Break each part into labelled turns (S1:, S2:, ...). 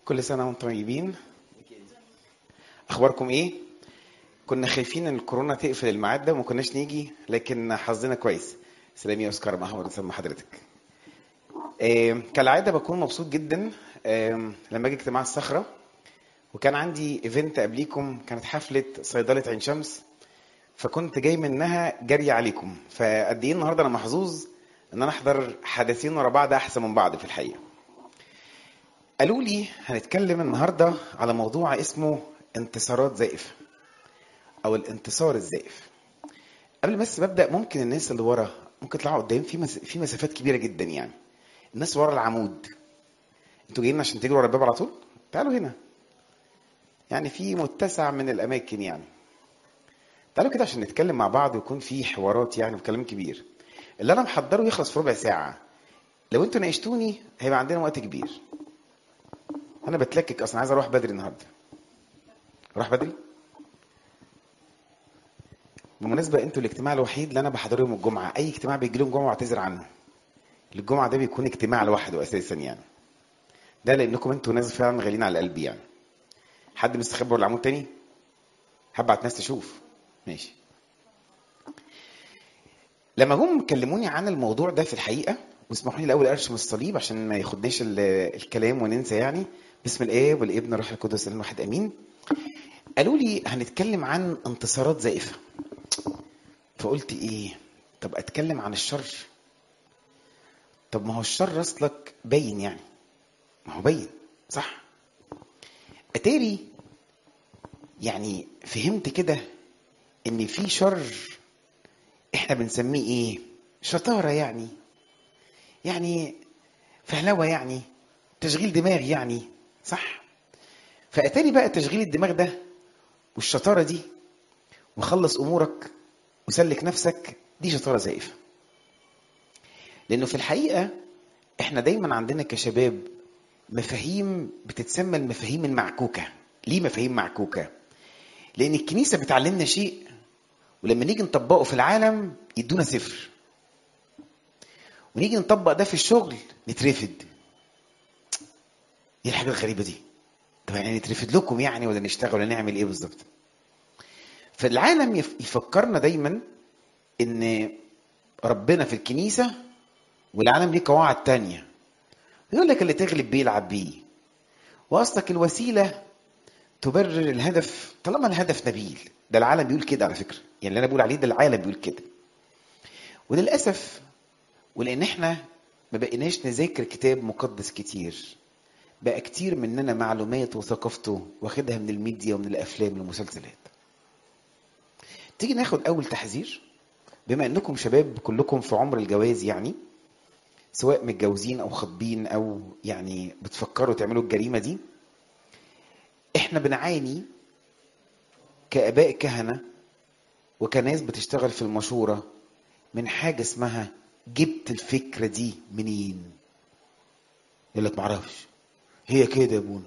S1: كل سنة وانتم طيبين أخباركم إيه؟ كنا خايفين إن الكورونا تقفل الميعاد ده وما كناش نيجي لكن حظنا كويس سلام يا أوسكار محمد سلام حضرتك آه، كالعادة بكون مبسوط جدا آه، لما أجي اجتماع الصخرة وكان عندي ايفنت قبليكم كانت حفلة صيدلة عين شمس فكنت جاي منها جري عليكم فقد ايه النهارده انا محظوظ ان انا احضر حدثين ورا بعض احسن من بعض في الحقيقه قالوا لي هنتكلم النهارده على موضوع اسمه انتصارات زائفه او الانتصار الزائف قبل بس ببدا ممكن الناس اللي ورا ممكن تطلعوا قدام في مس... في مسافات كبيره جدا يعني الناس ورا العمود انتوا جايين عشان تجروا ورا الباب على طول تعالوا هنا يعني في متسع من الاماكن يعني تعالوا كده عشان نتكلم مع بعض ويكون في حوارات يعني وكلام كبير اللي انا محضره يخلص في ربع ساعه لو انتوا ناقشتوني هيبقى عندنا وقت كبير انا بتلكك اصلا عايز اروح بدري النهارده اروح بدري بالمناسبه انتوا الاجتماع الوحيد اللي انا بحضره يوم الجمعه اي اجتماع بيجي لهم جمعه واعتذر عنه الجمعه ده بيكون اجتماع لوحده اساسا يعني ده لانكم انتوا ناس فعلا غاليين على قلبي يعني حد مستخبي ولا عمود تاني هبعت ناس تشوف ماشي لما جم كلموني عن الموضوع ده في الحقيقه واسمحوا لي الاول ارشم الصليب عشان ما ياخدناش ال- الكلام وننسى يعني بسم الاب والابن والروح القدس الان واحد امين قالوا لي هنتكلم عن انتصارات زائفه فقلت ايه طب اتكلم عن الشر طب ما هو الشر اصلك باين يعني ما هو باين صح اتاري يعني فهمت كده ان في شر احنا بنسميه ايه شطاره يعني يعني فهلوه يعني تشغيل دماغ يعني صح فاتاري بقى تشغيل الدماغ ده والشطاره دي وخلص امورك وسلك نفسك دي شطاره زائفه لانه في الحقيقه احنا دايما عندنا كشباب مفاهيم بتتسمى المفاهيم المعكوكه ليه مفاهيم معكوكه لان الكنيسه بتعلمنا شيء ولما نيجي نطبقه في العالم يدونا صفر ونيجي نطبق ده في الشغل نترفد ايه الحاجه الغريبه دي طب يعني نترفد لكم يعني ولا نشتغل ولا نعمل ايه بالظبط فالعالم يف- يفكرنا دايما ان ربنا في الكنيسه والعالم ليه قواعد تانية يقول لك اللي تغلب بيه يلعب بيه واصلك الوسيله تبرر الهدف طالما الهدف نبيل ده العالم بيقول كده على فكره يعني اللي انا بقول عليه ده العالم بيقول كده وللاسف ولان احنا ما بقيناش نذاكر كتاب مقدس كتير بقى كتير مننا معلومات وثقافته واخدها من الميديا ومن الافلام والمسلسلات تيجي ناخد اول تحذير بما انكم شباب كلكم في عمر الجواز يعني سواء متجوزين او خاطبين او يعني بتفكروا تعملوا الجريمه دي احنا بنعاني كاباء كهنه وكناس بتشتغل في المشوره من حاجه اسمها جبت الفكره دي منين يقول لك معرفش هي كده يا ابونا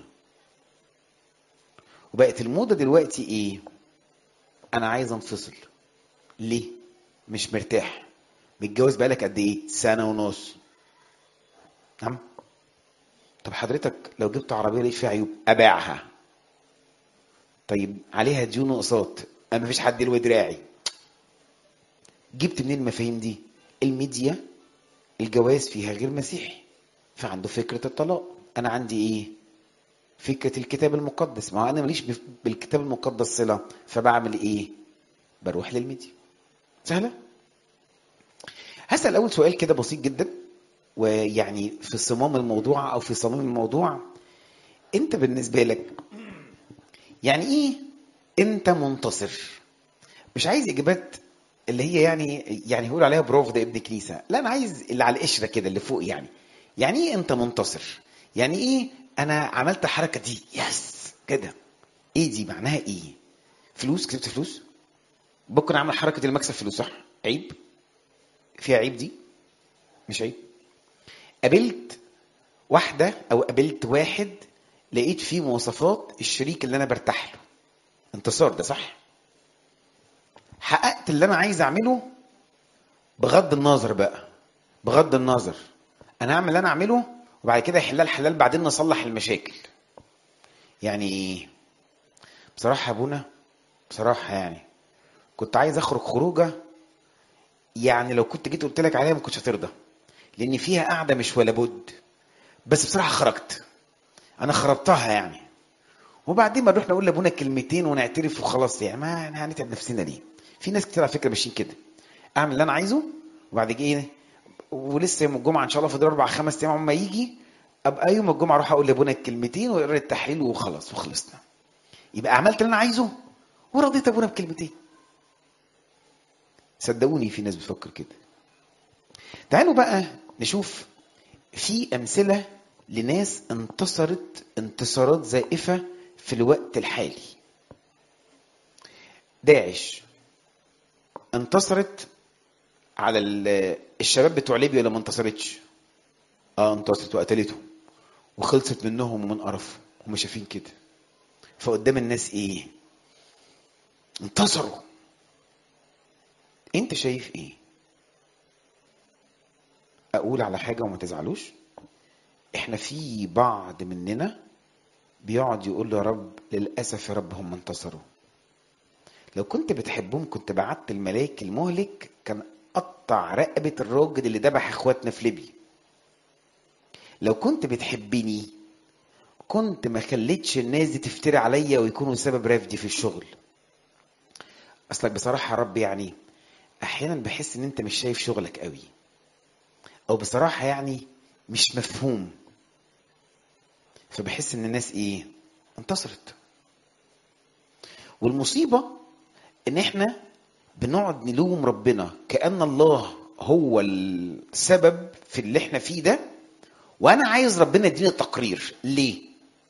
S1: وبقت الموضه دلوقتي ايه انا عايز انفصل ليه مش مرتاح متجوز بقالك قد ايه سنه ونص نعم طب حضرتك لو جبت عربيه ليه فيها عيوب ابيعها طيب عليها ديون واقساط انا مفيش حد يلوي دراعي جبت منين المفاهيم دي الميديا الجواز فيها غير مسيحي فعنده فكره الطلاق انا عندي ايه فكره الكتاب المقدس ما هو انا ماليش بف- بالكتاب المقدس صله فبعمل ايه بروح للميديا سهله هسال اول سؤال كده بسيط جدا ويعني في صمام الموضوع او في صميم الموضوع انت بالنسبه لك يعني ايه انت منتصر مش عايز اجابات اللي هي يعني يعني يقول عليها بروف ده ابن كنيسه لا انا عايز اللي على القشره كده اللي فوق يعني يعني ايه انت منتصر يعني ايه انا عملت الحركه دي يس كده ايه دي معناها ايه فلوس كسبت فلوس بكره عامل حركه المكسب فلوس صح عيب فيها عيب دي مش عيب قابلت واحده او قابلت واحد لقيت فيه مواصفات الشريك اللي انا برتاح له انتصار ده صح حققت اللي انا عايز اعمله بغض النظر بقى بغض النظر انا هعمل اللي انا اعمله وبعد كده يحلها الحلال بعدين نصلح المشاكل يعني ايه بصراحة يا ابونا بصراحة يعني كنت عايز اخرج خروجه يعني لو كنت جيت قلت لك عليها ما كنتش هترضى لان فيها قاعده مش ولا بد بس بصراحه خرجت انا خربتها يعني وبعدين ما نروح نقول لابونا كلمتين ونعترف وخلاص يعني ما هنتعب نفسنا ليه في ناس كتير على فكره ماشيين كده اعمل اللي انا عايزه وبعد كده ايه ولسه يوم الجمعه ان شاء الله فاضل اربع خمس ايام ما يجي ابقى يوم الجمعه اروح اقول لابونا الكلمتين ويقرا التحليل وخلاص وخلصنا يبقى عملت اللي انا عايزه ورضيت ابونا بكلمتين صدقوني في ناس بتفكر كده تعالوا بقى نشوف في امثله لناس انتصرت انتصارات زائفه في الوقت الحالي داعش انتصرت على الشباب بتوع ليبيا ولا ما انتصرتش اه انتصرت وقتلته وخلصت منهم ومن قرفهم هم شايفين كده فقدام الناس ايه انتصروا انت شايف ايه اقول على حاجه وما تزعلوش احنا في بعض مننا بيقعد يقول يا رب للاسف يا رب هم انتصروا لو كنت بتحبهم كنت بعت الملاك المهلك كان قطع رقبه الراجل اللي ذبح اخواتنا في ليبيا لو كنت بتحبني كنت ما خليتش الناس دي تفتري عليا ويكونوا سبب رفضي في الشغل اصلك بصراحه يا رب يعني احيانا بحس ان انت مش شايف شغلك قوي او بصراحه يعني مش مفهوم فبحس ان الناس ايه انتصرت والمصيبه ان احنا بنقعد نلوم ربنا كان الله هو السبب في اللي احنا فيه ده وانا عايز ربنا يديني تقرير ليه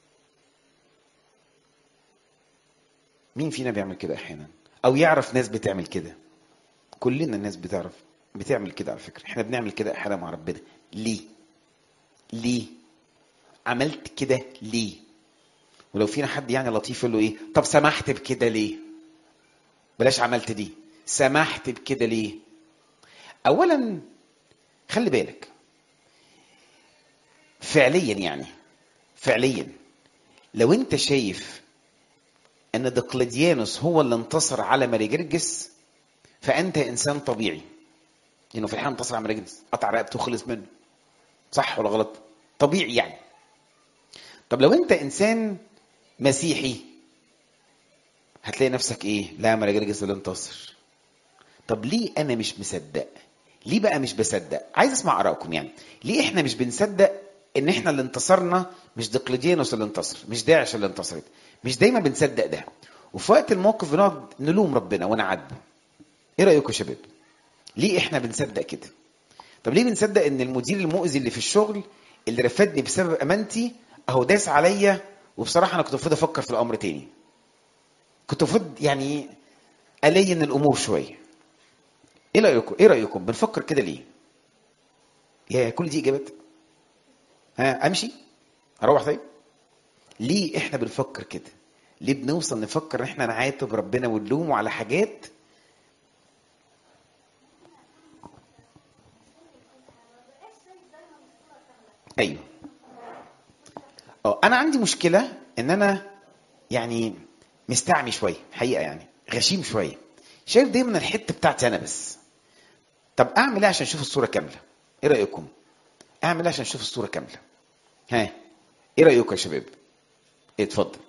S1: مين فينا بيعمل كده احيانا او يعرف ناس بتعمل كده كلنا الناس بتعرف بتعمل كده على فكره احنا بنعمل كده احيانا مع ربنا ليه ليه عملت كده ليه ولو فينا حد يعني لطيف يقول له ايه طب سمحت بكده ليه بلاش عملت دي سمحت بكده ليه اولا خلي بالك فعليا يعني فعليا لو انت شايف ان دقلديانوس هو اللي انتصر على ماريجرجس فانت انسان طبيعي انه في الحقيقه انتصر على ماريجرجس قطع رقبته وخلص منه صح ولا غلط طبيعي يعني طب لو انت انسان مسيحي هتلاقي نفسك ايه لا ماريجرجس اللي انتصر طب ليه انا مش مصدق ليه بقى مش بصدق عايز اسمع ارائكم يعني ليه احنا مش بنصدق ان احنا اللي انتصرنا مش دقلديانوس اللي انتصر مش داعش اللي انتصرت مش دايما بنصدق ده وفي وقت الموقف بنقعد نلوم ربنا ونعاتبه ايه رايكم يا شباب ليه احنا بنصدق كده طب ليه بنصدق ان المدير المؤذي اللي في الشغل اللي رفدني بسبب امانتي اهو داس عليا وبصراحه انا كنت المفروض افكر في الامر تاني كنت المفروض يعني الين الامور شويه ايه رايكم ايه رايكم بنفكر كده ليه يا كل دي اجابات ها امشي اروح طيب ليه احنا بنفكر كده ليه بنوصل نفكر ان احنا نعاتب ربنا ونلومه على حاجات ايوه اه انا عندي مشكله ان انا يعني مستعمي شويه حقيقه يعني غشيم شويه شايف دايما الحته بتاعتي انا بس طب اعمل ايه عشان اشوف الصوره كامله ايه رايكم اعمل ايه عشان اشوف الصوره كامله ها ايه رايكم يا شباب ايه اتفضل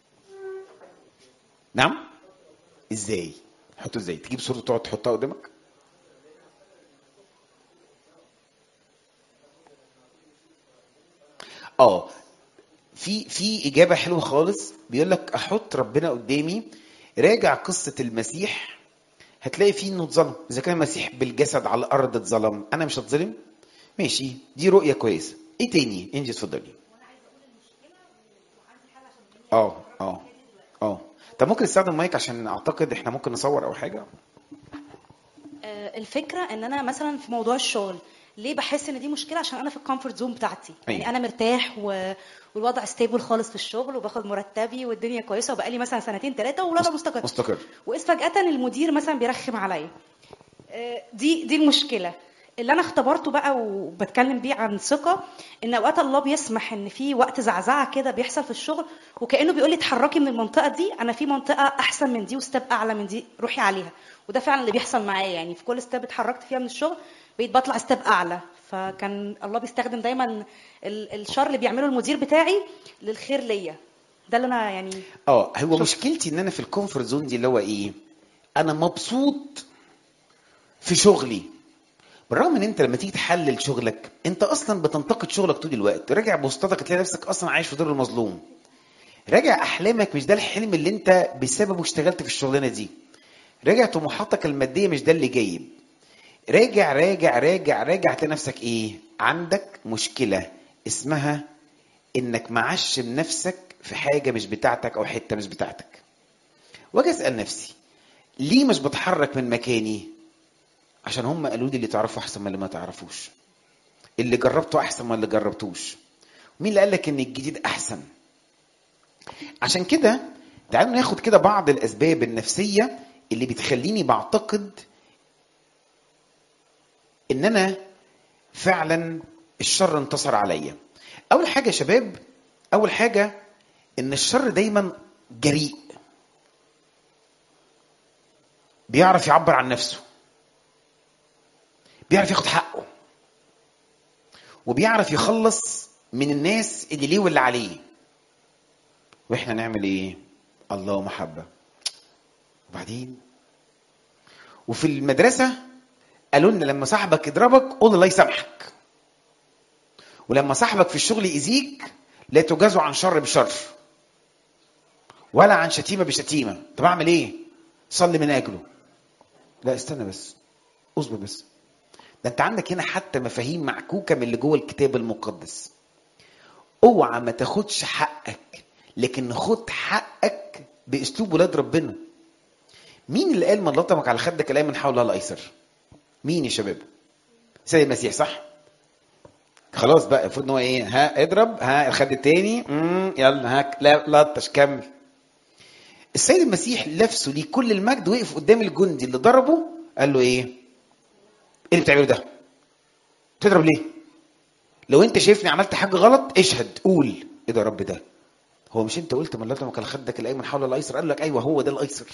S1: نعم ازاي حطه ازاي تجيب صورته تقعد تحطها قدامك اه في في اجابه حلوه خالص بيقول لك احط ربنا قدامي راجع قصه المسيح هتلاقي فيه انه اتظلم اذا كان المسيح بالجسد على الارض اتظلم انا مش هتظلم ماشي دي رؤيه كويسه ايه تاني انجي اتفضلي اه اه اه طب ممكن نستخدم مايك عشان اعتقد احنا ممكن نصور او حاجه
S2: آه، الفكره ان انا مثلا في موضوع الشغل ليه بحس ان دي مشكله عشان انا في الكومفورت زون بتاعتي
S1: أيوة.
S2: يعني انا مرتاح و... والوضع ستيبل خالص في الشغل وباخد مرتبي والدنيا كويسه وبقالي مثلا سنتين ثلاثه والوضع مستقر
S1: مستقر
S2: واذ فجاه المدير مثلا بيرخم عليا آه، دي دي المشكله اللي انا اختبرته بقى وبتكلم بيه عن ثقه ان اوقات الله بيسمح ان في وقت زعزعه كده بيحصل في الشغل وكانه بيقول لي اتحركي من المنطقه دي انا في منطقه احسن من دي وستيب اعلى من دي روحي عليها وده فعلا اللي بيحصل معايا يعني في كل ستيب اتحركت فيها من الشغل بقيت بطلع ستيب اعلى فكان الله بيستخدم دايما ال- الشر اللي بيعمله المدير بتاعي للخير ليا ده اللي انا يعني
S1: اه هو
S2: شوف.
S1: مشكلتي ان انا في الكومفورت زون دي اللي هو ايه انا مبسوط في شغلي بالرغم ان انت لما تيجي تحلل شغلك انت اصلا بتنتقد شغلك طول الوقت راجع بوسطتك تلاقي نفسك اصلا عايش في دور المظلوم راجع احلامك مش ده الحلم اللي انت بسببه اشتغلت في الشغلانه دي راجع طموحاتك الماديه مش ده اللي جايب راجع راجع راجع راجع تلاقي نفسك ايه عندك مشكله اسمها انك معشم نفسك في حاجه مش بتاعتك او حته مش بتاعتك واجي اسال نفسي ليه مش بتحرك من مكاني عشان هم قالوا لي اللي تعرفه احسن من اللي ما تعرفوش اللي جربته احسن من اللي جربتوش مين اللي قال لك ان الجديد احسن عشان كده تعالوا ناخد كده بعض الاسباب النفسيه اللي بتخليني بعتقد ان انا فعلا الشر انتصر عليا اول حاجه يا شباب اول حاجه ان الشر دايما جريء بيعرف يعبر عن نفسه بيعرف ياخد حقه وبيعرف يخلص من الناس اللي ليه واللي عليه واحنا نعمل ايه الله محبه وبعدين وفي المدرسه قالوا لنا لما صاحبك يضربك قول الله يسامحك ولما صاحبك في الشغل يأذيك لا تجازوا عن شر بشر ولا عن شتيمه بشتيمه طب اعمل ايه صلي من اجله لا استنى بس اصبر بس ده انت عندك هنا حتى مفاهيم معكوكه من اللي جوه الكتاب المقدس اوعى ما تاخدش حقك لكن خد حقك باسلوب ولاد ربنا مين اللي قال من لطمك على خدك الايمن حول الايسر مين يا شباب سيد المسيح صح خلاص بقى المفروض ان هو ايه ها اضرب ها الخد التاني مم، يلا ها لا لطش كمل السيد المسيح نفسه ليه كل المجد وقف قدام الجندي اللي ضربه قال له ايه ايه اللي بتعمله ده تضرب ليه لو انت شايفني عملت حاجه غلط اشهد قول ايه ده يا رب ده هو مش انت قلت من لطمك على خدك الايمن حول الايسر قال لك ايوه هو ده الايسر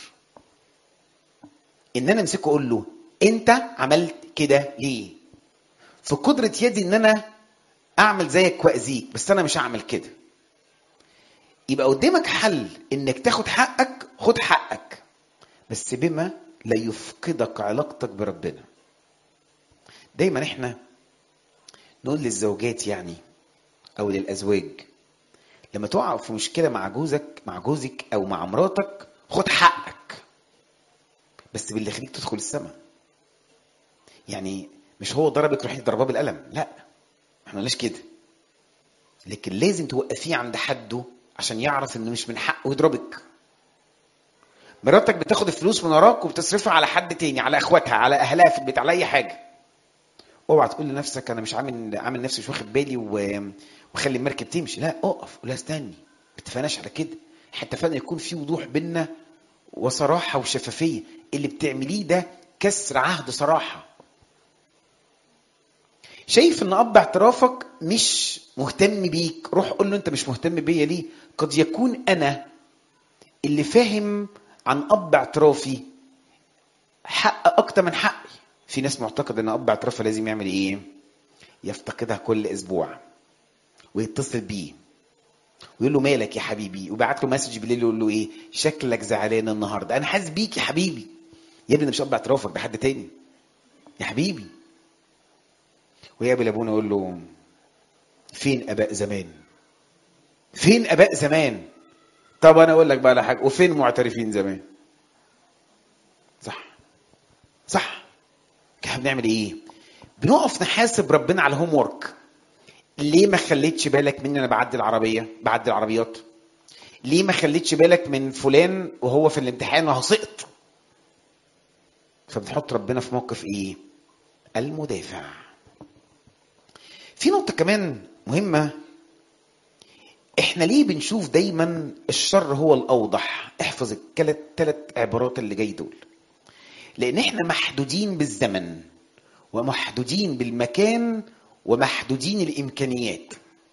S1: ان انا امسكه اقول له انت عملت كده ليه في قدره يدي ان انا اعمل زيك واذيك بس انا مش هعمل كده يبقى قدامك حل انك تاخد حقك خد حقك بس بما لا يفقدك علاقتك بربنا دايما احنا نقول للزوجات يعني او للازواج لما تقع في مشكله مع جوزك مع جوزك او مع مراتك خد حقك بس باللي يخليك تدخل السماء يعني مش هو ضربك روحي ضرباه بالقلم لا احنا ليش كده لكن لازم توقفيه عند حده عشان يعرف انه مش من حقه يضربك مراتك بتاخد الفلوس من وراك وبتصرفها على حد تاني على اخواتها على اهلها في البيت على اي حاجه اوعى تقول لنفسك انا مش عامل عامل نفسي مش واخد بالي و... وخلي المركب تمشي لا اقف قول لها استني ما اتفقناش على كده احنا اتفقنا يكون في وضوح بينا وصراحه وشفافيه اللي بتعمليه ده كسر عهد صراحه شايف ان اب اعترافك مش مهتم بيك روح قول له انت مش مهتم بيا ليه قد يكون انا اللي فاهم عن اب اعترافي حق اكتر من حقي في ناس معتقد ان اب اعترافها لازم يعمل ايه يفتقدها كل اسبوع ويتصل بيه ويقول له مالك يا حبيبي وبعت له مسج بالليل يقول له ايه شكلك زعلان النهارده انا حاسس بيك يا حبيبي يا ابني ده مش اب اعترافك ده حد تاني يا حبيبي ويقابل ابونا يقول له فين اباء زمان فين اباء زمان طب انا اقول لك بقى على حاجه وفين معترفين زمان صح صح احنا بنعمل ايه بنقف نحاسب ربنا على الهوم ورك ليه ما خليتش بالك مني انا بعدي العربيه بعدي العربيات ليه ما خليتش بالك من فلان وهو في الامتحان وهو سقط فبتحط ربنا في موقف ايه المدافع في نقطه كمان مهمه احنا ليه بنشوف دايما الشر هو الاوضح احفظ الثلاث ثلاث عبارات اللي جاي دول لان احنا محدودين بالزمن ومحدودين بالمكان ومحدودين الامكانيات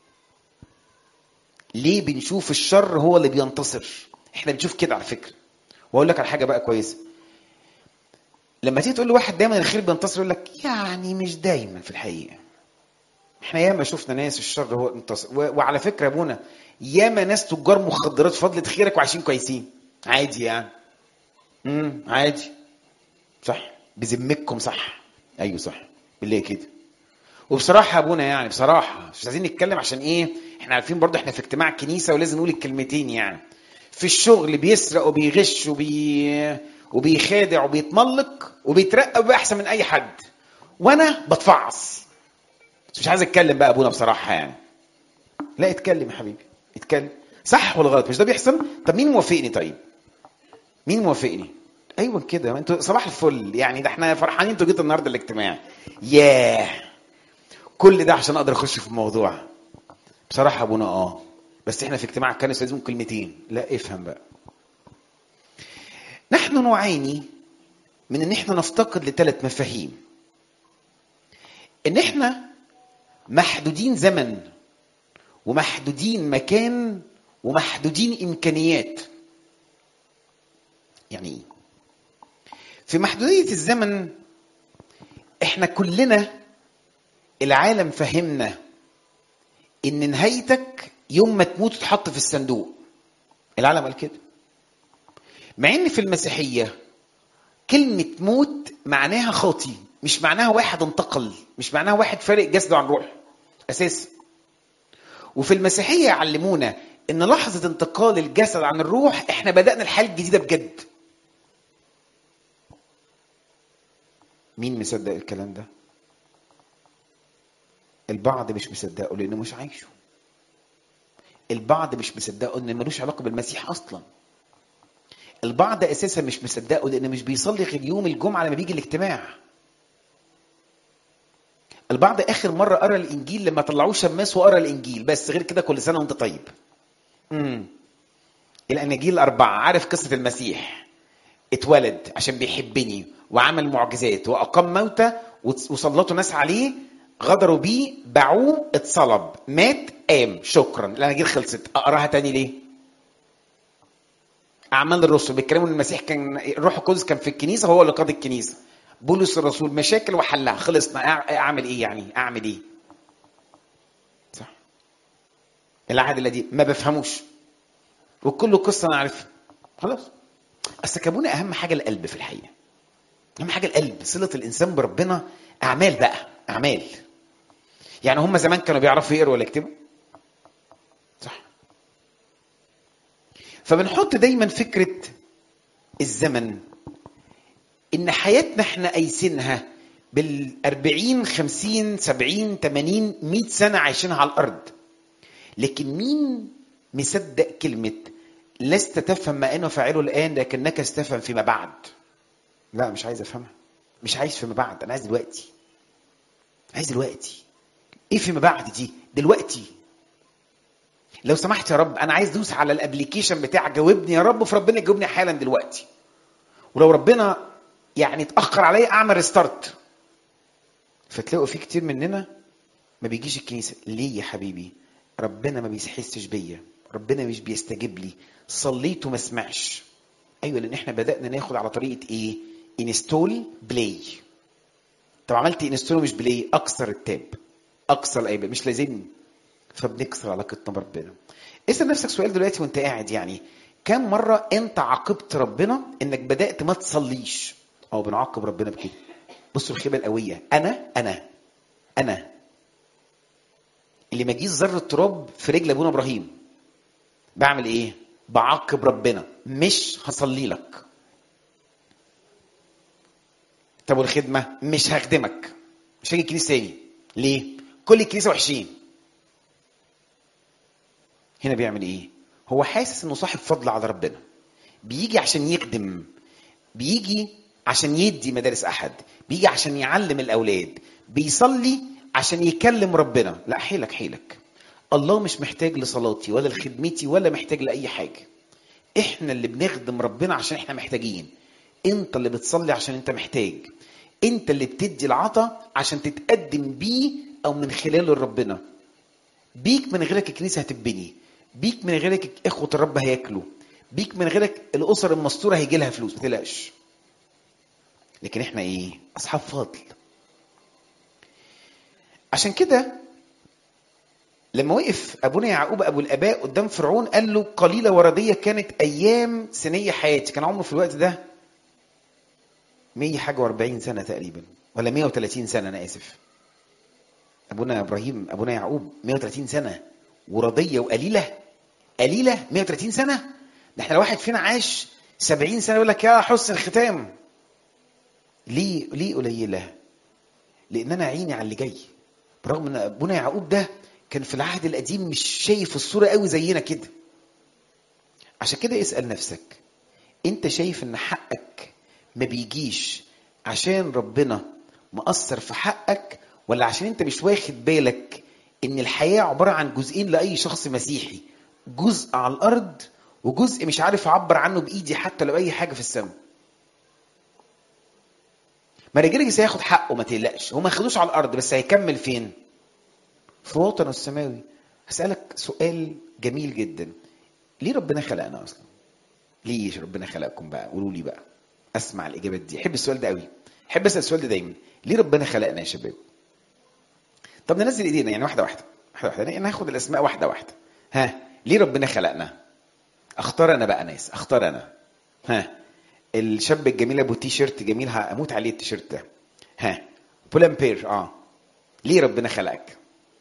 S1: ليه بنشوف الشر هو اللي بينتصر احنا بنشوف كده على فكره واقول لك على حاجه بقى كويسه لما تيجي تقول لواحد دايما الخير بينتصر يقول لك يعني مش دايما في الحقيقه احنا ياما شفنا ناس الشر هو انتصر و... وعلى فكره يا ابونا ياما ناس تجار مخدرات فضلة خيرك وعايشين كويسين عادي يعني امم عادي صح بذمتكم صح ايوه صح بالله كده وبصراحه يا ابونا يعني بصراحه مش عايزين نتكلم عشان ايه احنا عارفين برضه احنا في اجتماع كنيسه ولازم نقول الكلمتين يعني في الشغل بيسرق وبيغش وبي وبيخادع وبيتملق وبيترقى وبيبقى احسن من اي حد وانا بتفعص بس مش عايز اتكلم بقى ابونا بصراحه يعني لا اتكلم يا حبيبي اتكلم صح ولا غلط مش ده بيحصل طب مين موافقني طيب مين موافقني ايوه كده انتوا صباح الفل يعني ده احنا فرحانين انتوا جيتوا النهارده الاجتماع ياه كل ده عشان اقدر اخش في الموضوع بصراحه ابونا اه بس احنا في اجتماع الكنيسه لازم كلمتين لا افهم بقى نحن نعاني من ان احنا نفتقد لثلاث مفاهيم ان احنا محدودين زمن ومحدودين مكان ومحدودين امكانيات يعني ايه في محدوديه الزمن احنا كلنا العالم فهمنا ان نهايتك يوم ما تموت تتحط في الصندوق العالم قال كده مع ان في المسيحيه كلمه موت معناها خاطي مش معناها واحد انتقل مش معناها واحد فارق جسده عن روحه اساسا وفي المسيحيه يعلمونا ان لحظه انتقال الجسد عن الروح احنا بدانا الحياه الجديده بجد مين مصدق الكلام ده البعض مش مصدقه لانه مش عايشه البعض مش مصدقه ان ملوش علاقه بالمسيح اصلا البعض اساسا مش مصدقه لانه مش بيصلي غير يوم الجمعه لما بيجي الاجتماع البعض اخر مره قرا الانجيل لما طلعوه شماس وقرا الانجيل بس غير كده كل سنه وانت طيب امم الاناجيل الاربعه عارف قصه المسيح اتولد عشان بيحبني وعمل معجزات واقام موتى وسلطوا ناس عليه غدروا بيه باعوه اتصلب مات قام شكرا الاناجيل خلصت اقراها تاني ليه اعمال الرسل بيتكلموا ان المسيح كان الروح القدس كان في الكنيسه هو اللي قاد الكنيسه بولس الرسول مشاكل وحلها خلصنا اعمل ايه يعني اعمل ايه صح العهد الذي ما بفهموش وكل قصه انا عارفها خلاص اصل كابونا اهم حاجه القلب في الحقيقه اهم حاجه القلب صله الانسان بربنا اعمال بقى اعمال يعني هم زمان كانوا بيعرفوا يقروا ولا يكتبوا صح فبنحط دايما فكره الزمن ان حياتنا احنا قايسينها بال 40 50 70 80 100 سنه عايشينها على الارض لكن مين مصدق كلمه لست تفهم ما انا فاعله الان لكنك ستفهم فيما بعد لا مش عايز افهمها مش عايز فيما بعد انا عايز دلوقتي عايز دلوقتي ايه فيما بعد دي دلوقتي لو سمحت يا رب انا عايز ادوس على الابليكيشن بتاع جاوبني يا رب فربنا يجاوبني حالا دلوقتي ولو ربنا يعني اتاخر عليا اعمل ريستارت فتلاقوا في كتير مننا ما بيجيش الكنيسه ليه يا حبيبي ربنا ما بيحسش بيا ربنا مش بيستجيب لي صليت وما سمعش ايوه لان احنا بدانا ناخد على طريقه ايه انستول بلاي طب عملت انستول مش بلاي اكسر التاب اكسر الايباد مش لازمني فبنكسر علاقتنا بربنا اسال نفسك سؤال دلوقتي وانت قاعد يعني كم مرة أنت عاقبت ربنا إنك بدأت ما تصليش؟ أو بنعاقب ربنا بكده. بصوا الخيبة القوية، أنا أنا أنا اللي ما جيش ذرة تراب في رجل أبونا إبراهيم. بعمل إيه؟ بعاقب ربنا، مش هصلي لك. طب والخدمة؟ مش هخدمك. مش هاجي الكنيسة تاني. ليه؟ كل الكنيسة وحشين. هنا بيعمل إيه؟ هو حاسس انه صاحب فضل على ربنا بيجي عشان يخدم بيجي عشان يدي مدارس احد بيجي عشان يعلم الاولاد بيصلي عشان يكلم ربنا لا حيلك حيلك الله مش محتاج لصلاتي ولا لخدمتي ولا محتاج لاي حاجه احنا اللي بنخدم ربنا عشان احنا محتاجين انت اللي بتصلي عشان انت محتاج انت اللي بتدي العطا عشان تتقدم بيه او من خلاله لربنا بيك من غيرك الكنيسه هتتبني بيك من غيرك اخوه الرب هياكلوا بيك من غيرك الاسر المستوره هيجي لها فلوس ما تقلقش لكن احنا ايه اصحاب فضل عشان كده لما وقف ابونا يعقوب ابو الاباء قدام فرعون قال له قليله ورديه كانت ايام سنيه حياتي كان عمره في الوقت ده 100 حاجه و40 سنه تقريبا ولا 130 سنه انا اسف ابونا ابراهيم ابونا يعقوب 130 سنه ورضيه وقليله قليله 130 سنه ده احنا لو واحد فينا عاش 70 سنه يقول لك يا حسن الختام ليه ليه قليله لان انا عيني على اللي جاي برغم ان ابونا يعقوب ده كان في العهد القديم مش شايف الصوره قوي زينا كده عشان كده اسال نفسك انت شايف ان حقك ما بيجيش عشان ربنا مقصر في حقك ولا عشان انت مش واخد بالك ان الحياه عباره عن جزئين لاي شخص مسيحي جزء على الارض وجزء مش عارف اعبر عنه بايدي حتى لو اي حاجه في السماء ما رجلجس هياخد حقه ما تقلقش هو ما ياخدوش على الارض بس هيكمل فين في وطنه السماوي هسالك سؤال جميل جدا ليه ربنا خلقنا اصلا ليه ربنا خلقكم بقى قولوا لي بقى اسمع الاجابات دي احب السؤال ده قوي احب اسال السؤال ده دايما ليه ربنا خلقنا يا شباب طب ننزل ايدينا يعني واحده واحده واحده واحده يعني ناخد الاسماء واحده واحده ها ليه ربنا خلقنا اختار انا بقى ناس اختار انا ها الشاب الجميل ابو تي شيرت جميل هموت عليه التيشيرت ده ها بولامبير اه ليه ربنا خلقك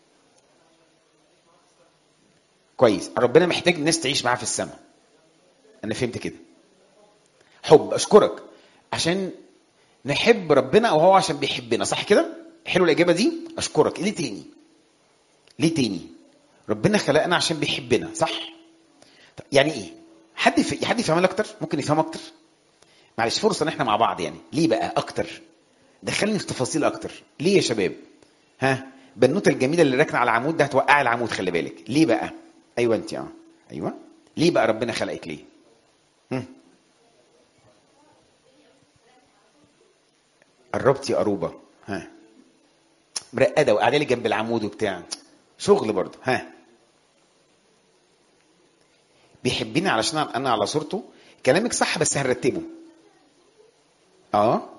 S1: كويس ربنا محتاج الناس تعيش معاه في السماء انا فهمت كده حب اشكرك عشان نحب ربنا او هو عشان بيحبنا صح كده حلو الاجابه دي اشكرك ليه تاني ليه تاني ربنا خلقنا عشان بيحبنا صح طب يعني ايه حد في... حد يفهم اكتر ممكن يفهم اكتر معلش فرصه ان احنا مع بعض يعني ليه بقى اكتر دخلني في تفاصيل اكتر ليه يا شباب ها بنوته الجميله اللي راكنه على العمود ده هتوقع العمود خلي بالك ليه بقى ايوه انت اه ايوه ليه بقى ربنا خلقك ليه هم. قربتي قروبه ها مرقده وقاعده لي جنب العمود وبتاع شغل برضه ها بيحبني علشان انا على صورته كلامك صح بس هنرتبه اه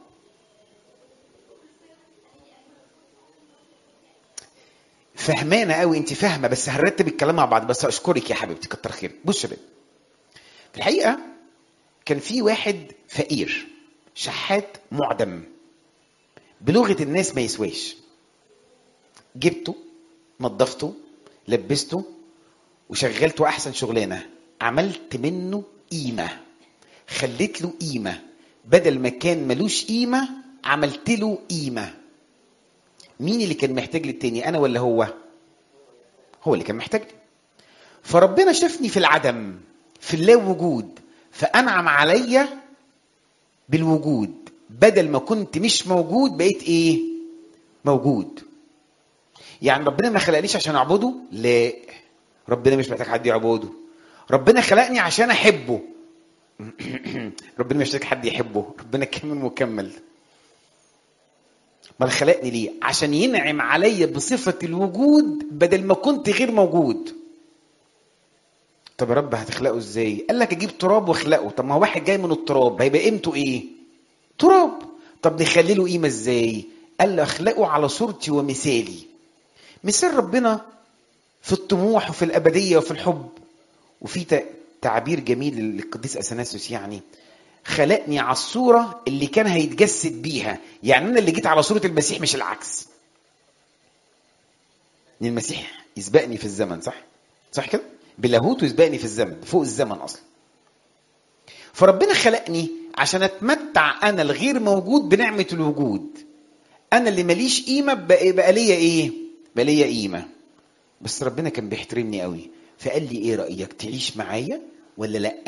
S1: فهمانه قوي انت فاهمه بس هنرتب الكلام مع بعض بس اشكرك يا حبيبتي كتر خيرك بص يا بنت في الحقيقه كان في واحد فقير شحات معدم بلغه الناس ما يسواش جبته نظفته لبسته وشغلته احسن شغلانه عملت منه قيمه خليت له قيمه بدل ما كان ملوش قيمه عملت له قيمه مين اللي كان محتاج للتاني انا ولا هو هو اللي كان محتاج لي فربنا شافني في العدم في اللا وجود فانعم عليا بالوجود بدل ما كنت مش موجود بقيت ايه موجود يعني ربنا ما خلقنيش عشان اعبده لا ربنا مش محتاج حد يعبده ربنا خلقني عشان احبه ربنا مش محتاج حد يحبه ربنا كامل مكمل ما خلقني ليه عشان ينعم عليا بصفة الوجود بدل ما كنت غير موجود طب يا رب هتخلقه ازاي قال لك اجيب تراب واخلقه طب ما هو واحد جاي من التراب هيبقى قيمته ايه تراب طب نخلي له قيمه ازاي قال له اخلقه على صورتي ومثالي مثال ربنا في الطموح وفي الابديه وفي الحب وفي تعبير جميل للقديس اثناسيوس يعني خلقني على الصوره اللي كان هيتجسد بيها يعني انا اللي جيت على صوره المسيح مش العكس ان المسيح يسبقني في الزمن صح صح كده بلاهوته يسبقني في الزمن فوق الزمن اصلا فربنا خلقني عشان اتمتع انا الغير موجود بنعمه الوجود انا اللي ماليش قيمه بقى, بقى ليا ايه بقى ليا قيمه بس ربنا كان بيحترمني قوي فقال لي ايه رايك تعيش معايا ولا لا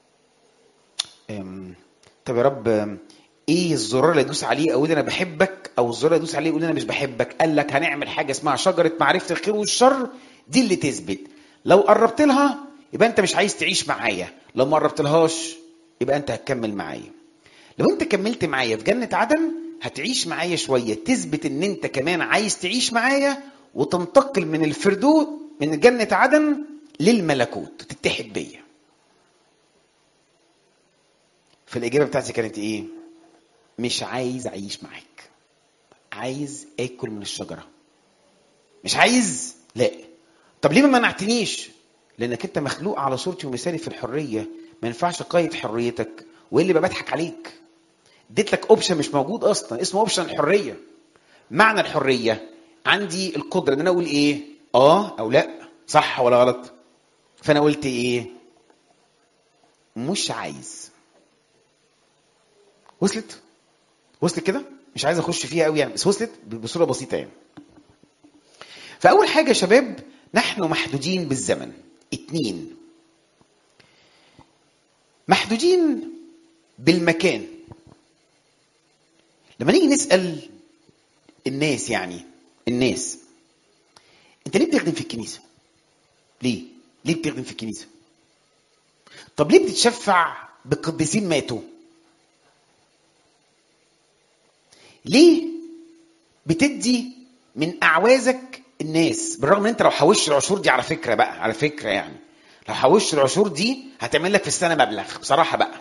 S1: أم... طب يا رب ايه الزرار اللي ادوس عليه اقول انا بحبك او الزرار اللي ادوس عليه اقول انا مش بحبك قال لك هنعمل حاجه اسمها شجره معرفه الخير والشر دي اللي تثبت لو قربت لها يبقى انت مش عايز تعيش معايا لو ما قربت لهاش يبقى انت هتكمل معايا لو انت كملت معايا في جنه عدن هتعيش معايا شويه تثبت ان انت كمان عايز تعيش معايا وتنتقل من الفردوس من جنه عدن للملكوت تتحد بيا فالاجابه بتاعتي كانت ايه مش عايز اعيش معاك عايز اكل من الشجره مش عايز لا طب ليه ما منعتنيش لانك انت مخلوق على صورتي ومثالي في الحريه ما ينفعش اقيد حريتك وايه اللي بقى بضحك عليك اديت لك اوبشن مش موجود اصلا اسمه اوبشن الحريه معنى الحريه عندي القدره ان انا اقول ايه اه او لا صح ولا غلط فانا قلت ايه مش عايز وصلت وصلت كده مش عايز اخش فيها قوي يعني بس وصلت بصوره بسيطه يعني فاول حاجه يا شباب نحن محدودين بالزمن اتنين محدودين بالمكان لما نيجي نسال الناس يعني الناس انت ليه بتخدم في الكنيسه ليه ليه بتخدم في الكنيسه طب ليه بتتشفع بقديسين ماتوا ليه بتدي من اعوازك الناس بالرغم ان انت لو حوشت العشور دي على فكره بقى على فكره يعني لو حوشت العشور دي هتعمل لك في السنه مبلغ بصراحه بقى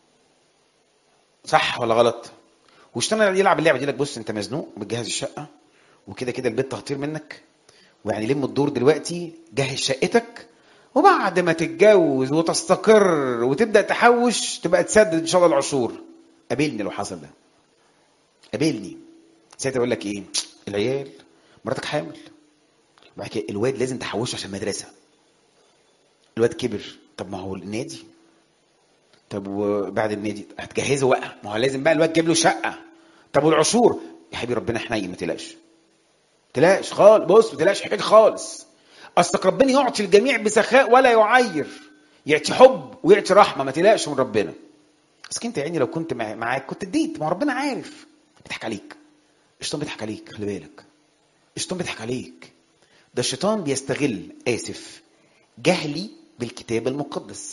S1: صح ولا غلط والشيطان يلعب اللعبه دي لك بص انت مزنوق بتجهز الشقه وكده كده البيت هتطير منك ويعني لم الدور دلوقتي جهز شقتك وبعد ما تتجوز وتستقر وتبدا تحوش تبقى تسدد ان شاء الله العشور قابلني لو حصل ده قابلني ساعتها اقول لك ايه العيال مراتك حامل بعد كده الواد لازم تحوشه عشان مدرسه الواد كبر طب ما هو النادي طب وبعد النادي هتجهزه بقى ما هو لازم بقى الواد جاب له شقه طب والعشور يا حبيبي ربنا حنين ما تقلقش ما تقلقش خالص بص ما تقلقش حكايه خالص اصلك ربنا يعطي الجميع بسخاء ولا يعير يعطي حب ويعطي رحمه ما تقلقش من ربنا بس انت يا عيني لو كنت معاك كنت اديت ما هو ربنا عارف بيضحك عليك الشيطان بيضحك عليك خلي بالك الشيطان بيضحك عليك ده الشيطان بيستغل اسف جهلي بالكتاب المقدس